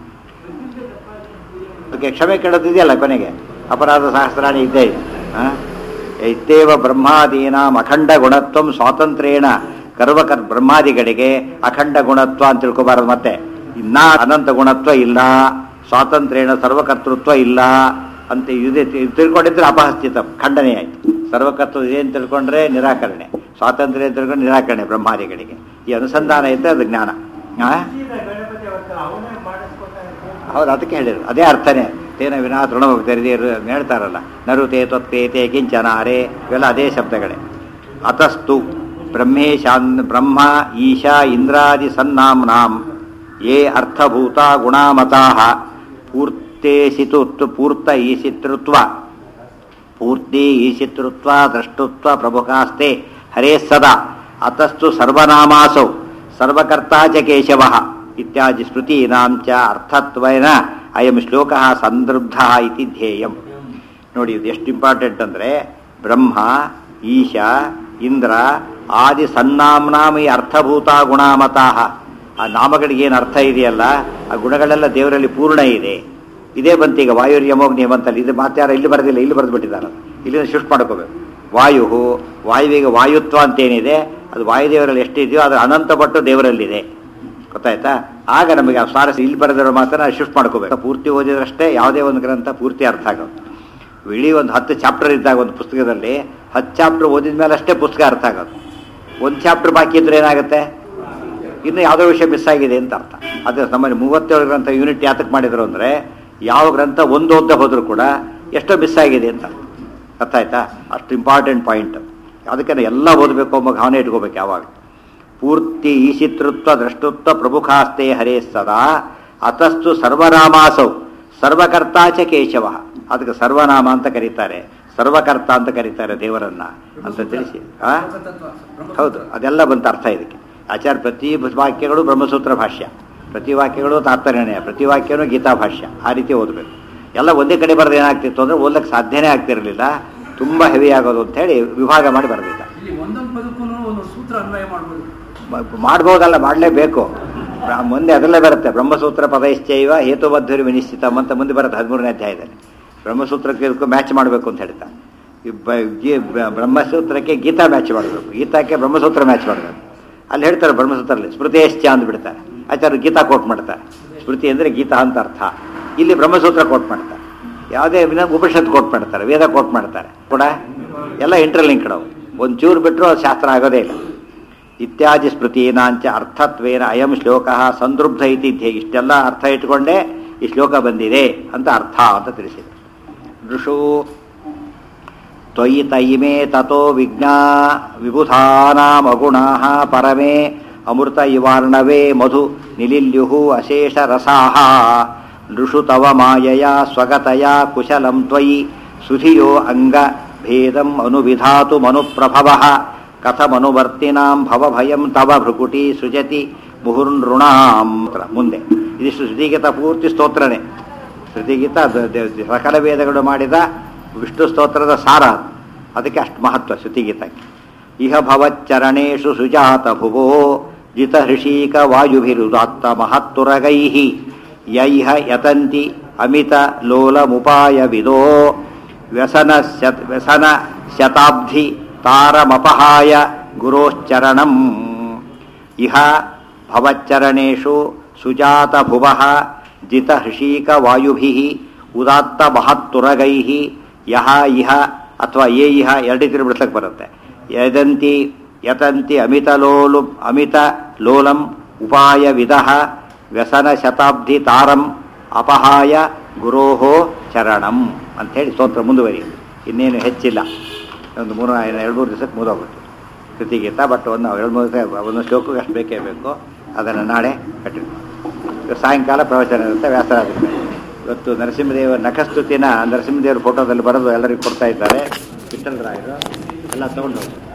ಅದಕ್ಕೆ ಕ್ಷಮೆ ಕೇಳೋದಿದೆಯಲ್ಲ ಕೊನೆಗೆ ಅಪರಾಧ ಸಹಸ್ರಾಣಿ ಇದ್ದೇ ಇದೆ ಆ? ಇತ್ತೇವ ಬ್ರಹ್ಮಾದೀನಾಂ ಅಖಂಡ ಗುಣತ್ವಂ ಸ್ವಾತಂತ್ರ್ಯೇಣ ಕರ್ವಕರ್ ಬ್ರಹ್ಮಾದಿಗಳಿಗೆ ಅಖಂಡ ಗುಣತ್ವ ಅಂತ ತಿಳ್ಕೊಬಾರದು ಮತ್ತೆ ಇನ್ನ ಅನಂತ ಗುಣತ್ವ ಇಲ್ಲ ಸ್ವಾತಂತ್ರ್ಯೇಣ ಸರ್ವಕರ್ತೃತ್ವ ಇಲ್ಲ ಅಂತ ಇದೆ ತಿ- ತಿಳ್ಕೊಂಡಿದ್ರೆ ಅಪಹಸ್ಥಿತ ಖಂಡನೆ ಆಯ್ತು ಸರ್ವಕರ್ತ ಇದೆ ಅಂತ ತಿಳ್ಕೊಂಡ್ರೆ ನಿರಾಕರಣೆ ಸ್ವಾತಂತ್ರ್ಯ ಅಂತ ತಿಳ್ಕೊಂಡ್ರೆ ನಿರಾಕರಣೆ ಬ್ರಹ್ಮಾದಿಗಳಿಗೆ ಈ ಅನುಸಂಧಾನ ಇದ್ದರೆ ಅದು ಜ್ಞಾನ ಆ? ಗಣಪತಿ ಅವತ್ತು ಅವನೇ ಮಾಡಿಸ್ಕೊತಾ ಇರ್ತಾನೆ. ಹೌದು ಅದಕ್ಕೆ ಹೇಳಿದ್ರು ಅದೇ ಅರ್ಥನೇ ತೇನ ವಿನಾ ತೃಣಭಕ್ತರಿದೆ ಹೇಳ್ತಾರಲ್ಲ ನರುತೆ ತ್ವತ್ಪೇತೆ ಕಿಂಚನಾರೆ ಇವೆಲ್ಲ ಅದೇ ಶಬ್ದಗಳೇ ಅತಸ್ತು ಬ್ರಹ್ಮೇಶಾನ್ ಬ್ರಹ್ಮ ಈಶಾ ಇಂದ್ರಾದಿ ಸನ್ನಾಂನಾಂ ಯೇ ಅರ್ಥಭೂತ ಗುಣಾಮತಾ ಪೂರ್ತಿ ಪೂರ್ತೇಸಿತು ಪೂರ್ತ ಈಸಿತೃತ್ವ ಪೂರ್ತಿ ಈಶಿತೃತ್ವ ದ್ರಷ್ಟುತ್ವ ಪ್ರಮುಖಾಸ್ತೆ ಹರೇ ಸದಾ ಅತಸ್ತು ಸರ್ವನಾಮಾಸೌ ಸರ್ವಕರ್ತಾ ಚ ಕೇಶವ ಇತ್ಯಾದಿ ಸ್ಮೃತೀನಾಂ ಚ ಅರ್ಥತ್ವೇನ ಅಯಂ ಶ್ಲೋಕ ಸಂದೃಬ್ಧ ಇತಿ ಧ್ಯೇಯಂ ನೋಡಿ ಇದು ಎಷ್ಟು ಇಂಪಾರ್ಟೆಂಟ್ ಅಂದರೆ ಬ್ರಹ್ಮ ಈಶ ಇಂದ್ರ ಆದಿ ಸನ್ನಾಮ್ನಾಮಿ ಅರ್ಥಭೂತ ಗುಣಾಮತಾಹ ಆ ನಾಮಗಳಿಗೆ ಏನು ಅರ್ಥ ಇದೆಯಲ್ಲ ಆ ಗುಣಗಳೆಲ್ಲ ದೇವರಲ್ಲಿ ಪೂರ್ಣ ಇದೆ ಇದೇ ಬಂತು ಈಗ ವಾಯುರ್ಯಮೋಗ್ನಿ ಬಂತಲ್ಲ ಇದು ಮಾತ್ಯಾರ ಇಲ್ಲಿ ಬರೆದಿಲ್ಲ ಇಲ್ಲಿ ಬರೆದು ಬಿಟ್ಟಿದ್ದಾರೆ ಇಲ್ಲಿಂದ ಶಿಫ್ಟ್ ಮಾಡ್ಕೋಬೇಕು ವಾಯು ವಾಯುವಿಗೆ ವಾಯುತ್ವ ಅಂತೇನಿದೆ ಅದು ವಾಯುದೇವರಲ್ಲಿ ಎಷ್ಟಿದೆಯೋ ಅದು ಅನಂತ ಪಟ್ಟು ದೇವರಲ್ಲಿದೆ ಗೊತ್ತಾಯ್ತಾ ಆಗ ನಮಗೆ ಆ ಸ್ವಾರಸ್ಯ ಇಲ್ಲಿ ಬರೆದಿರೋ ಮಾತನ್ನ ಶಿಫ್ಟ್ ಮಾಡ್ಕೋಬೇಕು ಪೂರ್ತಿ ಓದಿದ್ರಷ್ಟೇ ಯಾವುದೇ ಒಂದು ಗ್ರಂಥ ಪೂರ್ತಿ ಅರ್ಥ ಆಗೋದು ಇಡೀ ಒಂದು ಹತ್ತು ಚಾಪ್ಟರ್ ಇದ್ದಾಗ ಒಂದು ಪುಸ್ತಕದಲ್ಲಿ ಹತ್ತು ಚಾಪ್ಟರ್ ಓದಿದ ಮೇಲೆ ಅಷ್ಟೇ ಪುಸ್ತಕ ಅರ್ಥ ಆಗೋದು ಒಂದು ಚಾಪ್ಟರ್ ಬಾಕಿ ಇದ್ರೆ ಏನಾಗುತ್ತೆ ಇನ್ನು ಯಾವುದೋ ವಿಷಯ ಮಿಸ್ ಆಗಿದೆ ಅಂತ ಅರ್ಥ ಅದು ನಮ್ಮಲ್ಲಿ ಮೂವತ್ತೇಳು ಗ್ರಂಥ ಯೂನಿಟ್ ಯಾತಕ್ಕೆ ಮಾಡಿದ್ರು ಅಂದರೆ ಯಾವ ಗ್ರಂಥ ಒಂದು ಓದ್ದೆ ಹೋದರೂ ಕೂಡ ಎಷ್ಟೋ ಮಿಸ್ ಆಗಿದೆ ಅಂತ ಅರ್ಥ. ಅರ್ಥ ಆಯ್ತಾ ಅಷ್ಟು ಇಂಪಾರ್ಟೆಂಟ್ ಪಾಯಿಂಟ್ ಅದಕ್ಕೆ ಎಲ್ಲ ಓದಬೇಕು ಎಂಬ ಭಾವನೆ ಇಟ್ಕೋಬೇಕು ಯಾವಾಗ ಪೂರ್ತಿ ಈಶಿತೃತ್ವ ದ್ರಷ್ಟುತ್ವ ಪ್ರಮುಖಾಸ್ತೆ ಹರೇ ಸದಾ ಅತಸ್ತು ಸರ್ವನಾಮಾಸೌ ಸರ್ವಕರ್ತಾ ಚ ಕೇಶವ ಅದಕ್ಕೆ ಸರ್ವನಾಮ ಅಂತ ಕರೀತಾರೆ ಸರ್ವಕರ್ತ ಅಂತ ಕರೀತಾರೆ ದೇವರನ್ನ ಅಂತ ತಿಳಿಸಿ ಆ ಹೌದು ಅದೆಲ್ಲ ಬಂತ ಅರ್ಥ ಇದಕ್ಕೆ ಆಚಾರ್ಯ ಪ್ರತಿ ವಾಕ್ಯಗಳು ಬ್ರಹ್ಮಸೂತ್ರ ಭಾಷ್ಯ ಪ್ರತಿ ವಾಕ್ಯಗಳು ತಾತ್ಪರ್ಯಣಯ ಪ್ರತಿ ವಾಕ್ಯನೂ ಗೀತಾ ಭಾಷ್ಯ ಆ ರೀತಿ ಓದಬೇಕು ಎಲ್ಲ ಒಂದೇ ಕಡೆ ಬರೆದು ಏನಾಗ್ತಿತ್ತು ಅಂದ್ರೆ ಓದ್ಲಿಕ್ಕೆ ಸಾಧ್ಯನೇ ಆಗ್ತಿರಲಿಲ್ಲ ತುಂಬ ಹೆವಿ ಆಗೋದು ಅಂತ ಹೇಳಿ ವಿಭಾಗ ಮಾಡಿ ಬರೆದಿದ್ದ ಇಲ್ಲಿ ಒಂದೊಂದು ಪದಕ್ಕೂ ಒಂದು ಸೂತ್ರ ಅನ್ವಯ ಮಾಡ್ಬೋದು ಮ- ಮಾಡ್ಬೋದಲ್ಲ ಮಾಡಲೇಬೇಕು ಮುಂದೆ ಅದರಲ್ಲೇ ಬರುತ್ತೆ ಬ್ರಹ್ಮಸೂತ್ರ ಪದೈಶ್ಚೈವ ಹೇತುಬದ್ಧರು ವಿನಿಶ್ಚಿತಂ ಅಂತ ಮುಂದೆ ಬರುತ್ತೆ ಹದಿಮೂರನೇ ಅಧ್ಯಾಯದಲ್ಲಿ ಬ್ರಹ್ಮಸೂತ್ರಕ್ಕೆ ಇದಕ್ಕೂ ಮ್ಯಾಚ್ ಮಾಡಬೇಕು ಅಂತ ಹೇಳ್ತಾ ಈ ಬ- ಗಿ- ಬ- ಬ್ರಹ್ಮಸೂತ್ರಕ್ಕೆ ಗೀತಾ ಮ್ಯಾಚ್ ಮಾಡಬೇಕು ಗೀತಾಕ್ಕೆ ಬ್ರಹ್ಮಸೂತ್ರ ಮ್ಯಾಚ್ ಮಾಡಬೇಕು ಅಲ್ಲಿ ಹೇಳ್ತಾರೆ ಬ್ರಹ್ಮಸೂತ್ರದಲ್ಲಿ ಸ್ಮೃತಿಯಶ್ಚ ಅಂದ್ಬಿಡ್ತಾರೆ ಆಚಾರ್ಯ ಗೀತಾ ಕೋಟ್ ಮಾಡ್ತಾರೆ ಸ್ಮೃತಿ ಅಂದರೆ ಗೀತಾ ಅಂತ ಅರ್ಥ ಇಲ್ಲಿ ಬ್ರಹ್ಮಸೂತ್ರ ಕೋಟ್ ಮಾಡ್ತಾರೆ ಯಾವುದೇ ವಿನ ಉಪನಿಷತ್ ಕೋಟ್ ಮಾಡ್ತಾರೆ ವೇದ ಕೋಟ್ ಮಾಡ್ತಾರೆ ಕೂಡ ಎಲ್ಲ ಇಂಟರ್ಲಿಂಕ್ಡ್ ಅವು ಒಂದು ಚೂರು ಬಿಟ್ಟರು ಅದು ಶಾಸ್ತ್ರ ಆಗೋದೇ ಇಲ್ಲ ಇತ್ಯಾದಿ ಸ್ಮೃತೀನಾಂಚ ಅರ್ಥತ್ವೇನ ಅಯಂ ಶ್ಲೋಕ ಸಂದೃಬ್ಧ ಇತಿ ಧ್ಯೇಯ. ಇಷ್ಟೆಲ್ಲ ಅರ್ಥ ಇಟ್ಕೊಂಡೇ ಈ ಶ್ಲೋಕ ಬಂದಿದೆ ಅಂತ ಅರ್ಥ ಅಂತ ತಿಳಿಸಿದೆ ಋಷು ತ್ವಯಿ ತಯಿಮೇ ತಥೋ ವಿಜ್ಞಾ ವಿಬುಧಾನಾಮಗುಣಾ ಪರಮೇ ಅಮೃತ ಇವಾರ್ಣವೇ ಮಧು ನಿಲಿಲ್ಯು ಅಶೇಷ ರಸಾಹ ನೃಷು ತವ ಮಾಯಯ ಸ್ವಗತಯ ಕುಶಲಂ ತ್ವಯಿ ಸುಧಿಯೋ ಅಂಗ ಭೇದಂ ಅನುವಿಧಾತು ಮನುಪ್ರಭವ ಕಥಮನುವರ್ತಿನಾಂ ಭವಭಯಂ ತವ ಭೃಕುಟಿ ಸೃಜತಿ ಮುಹುರ್ನೃಣಾಂ ಮುಂದೆ ಇದಿಷ್ಟು ಶ್ರುತಿಗೀತ ಪೂರ್ತಿ ಸ್ತೋತ್ರನೇ ಶ್ರುತಿಗೀತ ದ- ದ- ದ- ಸಕಲ ವೇದಗಳು ಮಾಡಿದ ವಿಷ್ಣು ಸ್ತೋತ್ರದ ಸಾರ ಅದು. ಅದಕ್ಕೆ ಅಷ್ಟು ಮಹತ್ವ ಶ್ರುತಿಗೀತಕ್ಕೆ ಇಹ ಭವಚ್ಚರಣೇಶು ಸುಜಾತ ಭುವೋ ಜಿತ ಹೃಷೀಕ ವಾಯುಭಿರುದಾತ್ತ ಮಹತ್ತುರಗೈ ಯೈಹ ಯತಂತಿ ಅಮಿತ ಲೋಲಮುಪಾಯ ವಿದೋ ವ್ಯಸನ ಶತ್ ವ್ಯಸನ ಶತಾಬ್ಧಿ ತಾರಮಪಹಾಯ ಗುರೋಶ್ಚರಣಂ ಇಹ ಭವಚ್ಚರಣೇಶು ಸುಜಾತ ಭುವಃ ಜಿತ ಹೃಷೀಕ ವಾಯುಭಿ ಉದಾತ್ತ ಮಹತ್ತುರಗೈ ಯಹ ಇಹ ಅಥವಾ ಯೇ ಇಹ ಎರಡು ತಿರು ಬಿಡಿಸ್ಲಕ್ಕೆ ಬರುತ್ತೆ ಯದಂತಿ ಯತಂತಿ ಅಮಿತ ಲೋಲು ಅಮಿತ ಲೋಲಂ ಉಪಾಯ ವಿದಃ ವ್ಯಸನ ಶತಾಬ್ಧಿ ತಾರಂ ಅಪಹಾಯ ಗುರೋಹೋ ಚರಣಂ ಅಂಥೇಳಿ ಸ್ತೋತ್ರ ಮುಂದುವರಿಯುತ್ತೆ ಇನ್ನೇನು ಹೆಚ್ಚಿಲ್ಲ ಒಂದು ಮೂರು ಎರಡು ಮೂರು ದಿವಸಕ್ಕೆ ಮುಗಿದೋಗ್ಬಿಟ್ಟು ಕೃತಿಗೀತ ಬಟ್ ಒಂದು ಎರಡು ಮೂರು ದಿವಸ ಒಂದು ಶ್ಲೋಕಕ್ಕೆ ಅಷ್ಟು ಬೇಕೇ ಬೇಕು ಅದನ್ನು ನಾಳೆ ಕಟ್ಟಿಡ್ತೀವಿ ಇವತ್ತು ಸಾಯಂಕಾಲ ಪ್ರವಚನ ಇರುತ್ತೆ ವ್ಯಾಸರಾಜ ಇವತ್ತು ನರಸಿಂಹದೇವ ನಖಸ್ತುತಿನ ನರಸಿಂಹದೇವರ ಫೋಟೋದಲ್ಲಿ ಬರೆದು ಎಲ್ಲರಿಗೂ ಕೊಡ್ತಾ ಇದ್ದಾರೆ ವಿಠಲರಾಯರು ಎಲ್ಲ ತೊಗೊಂಡು ಹೋಗಿ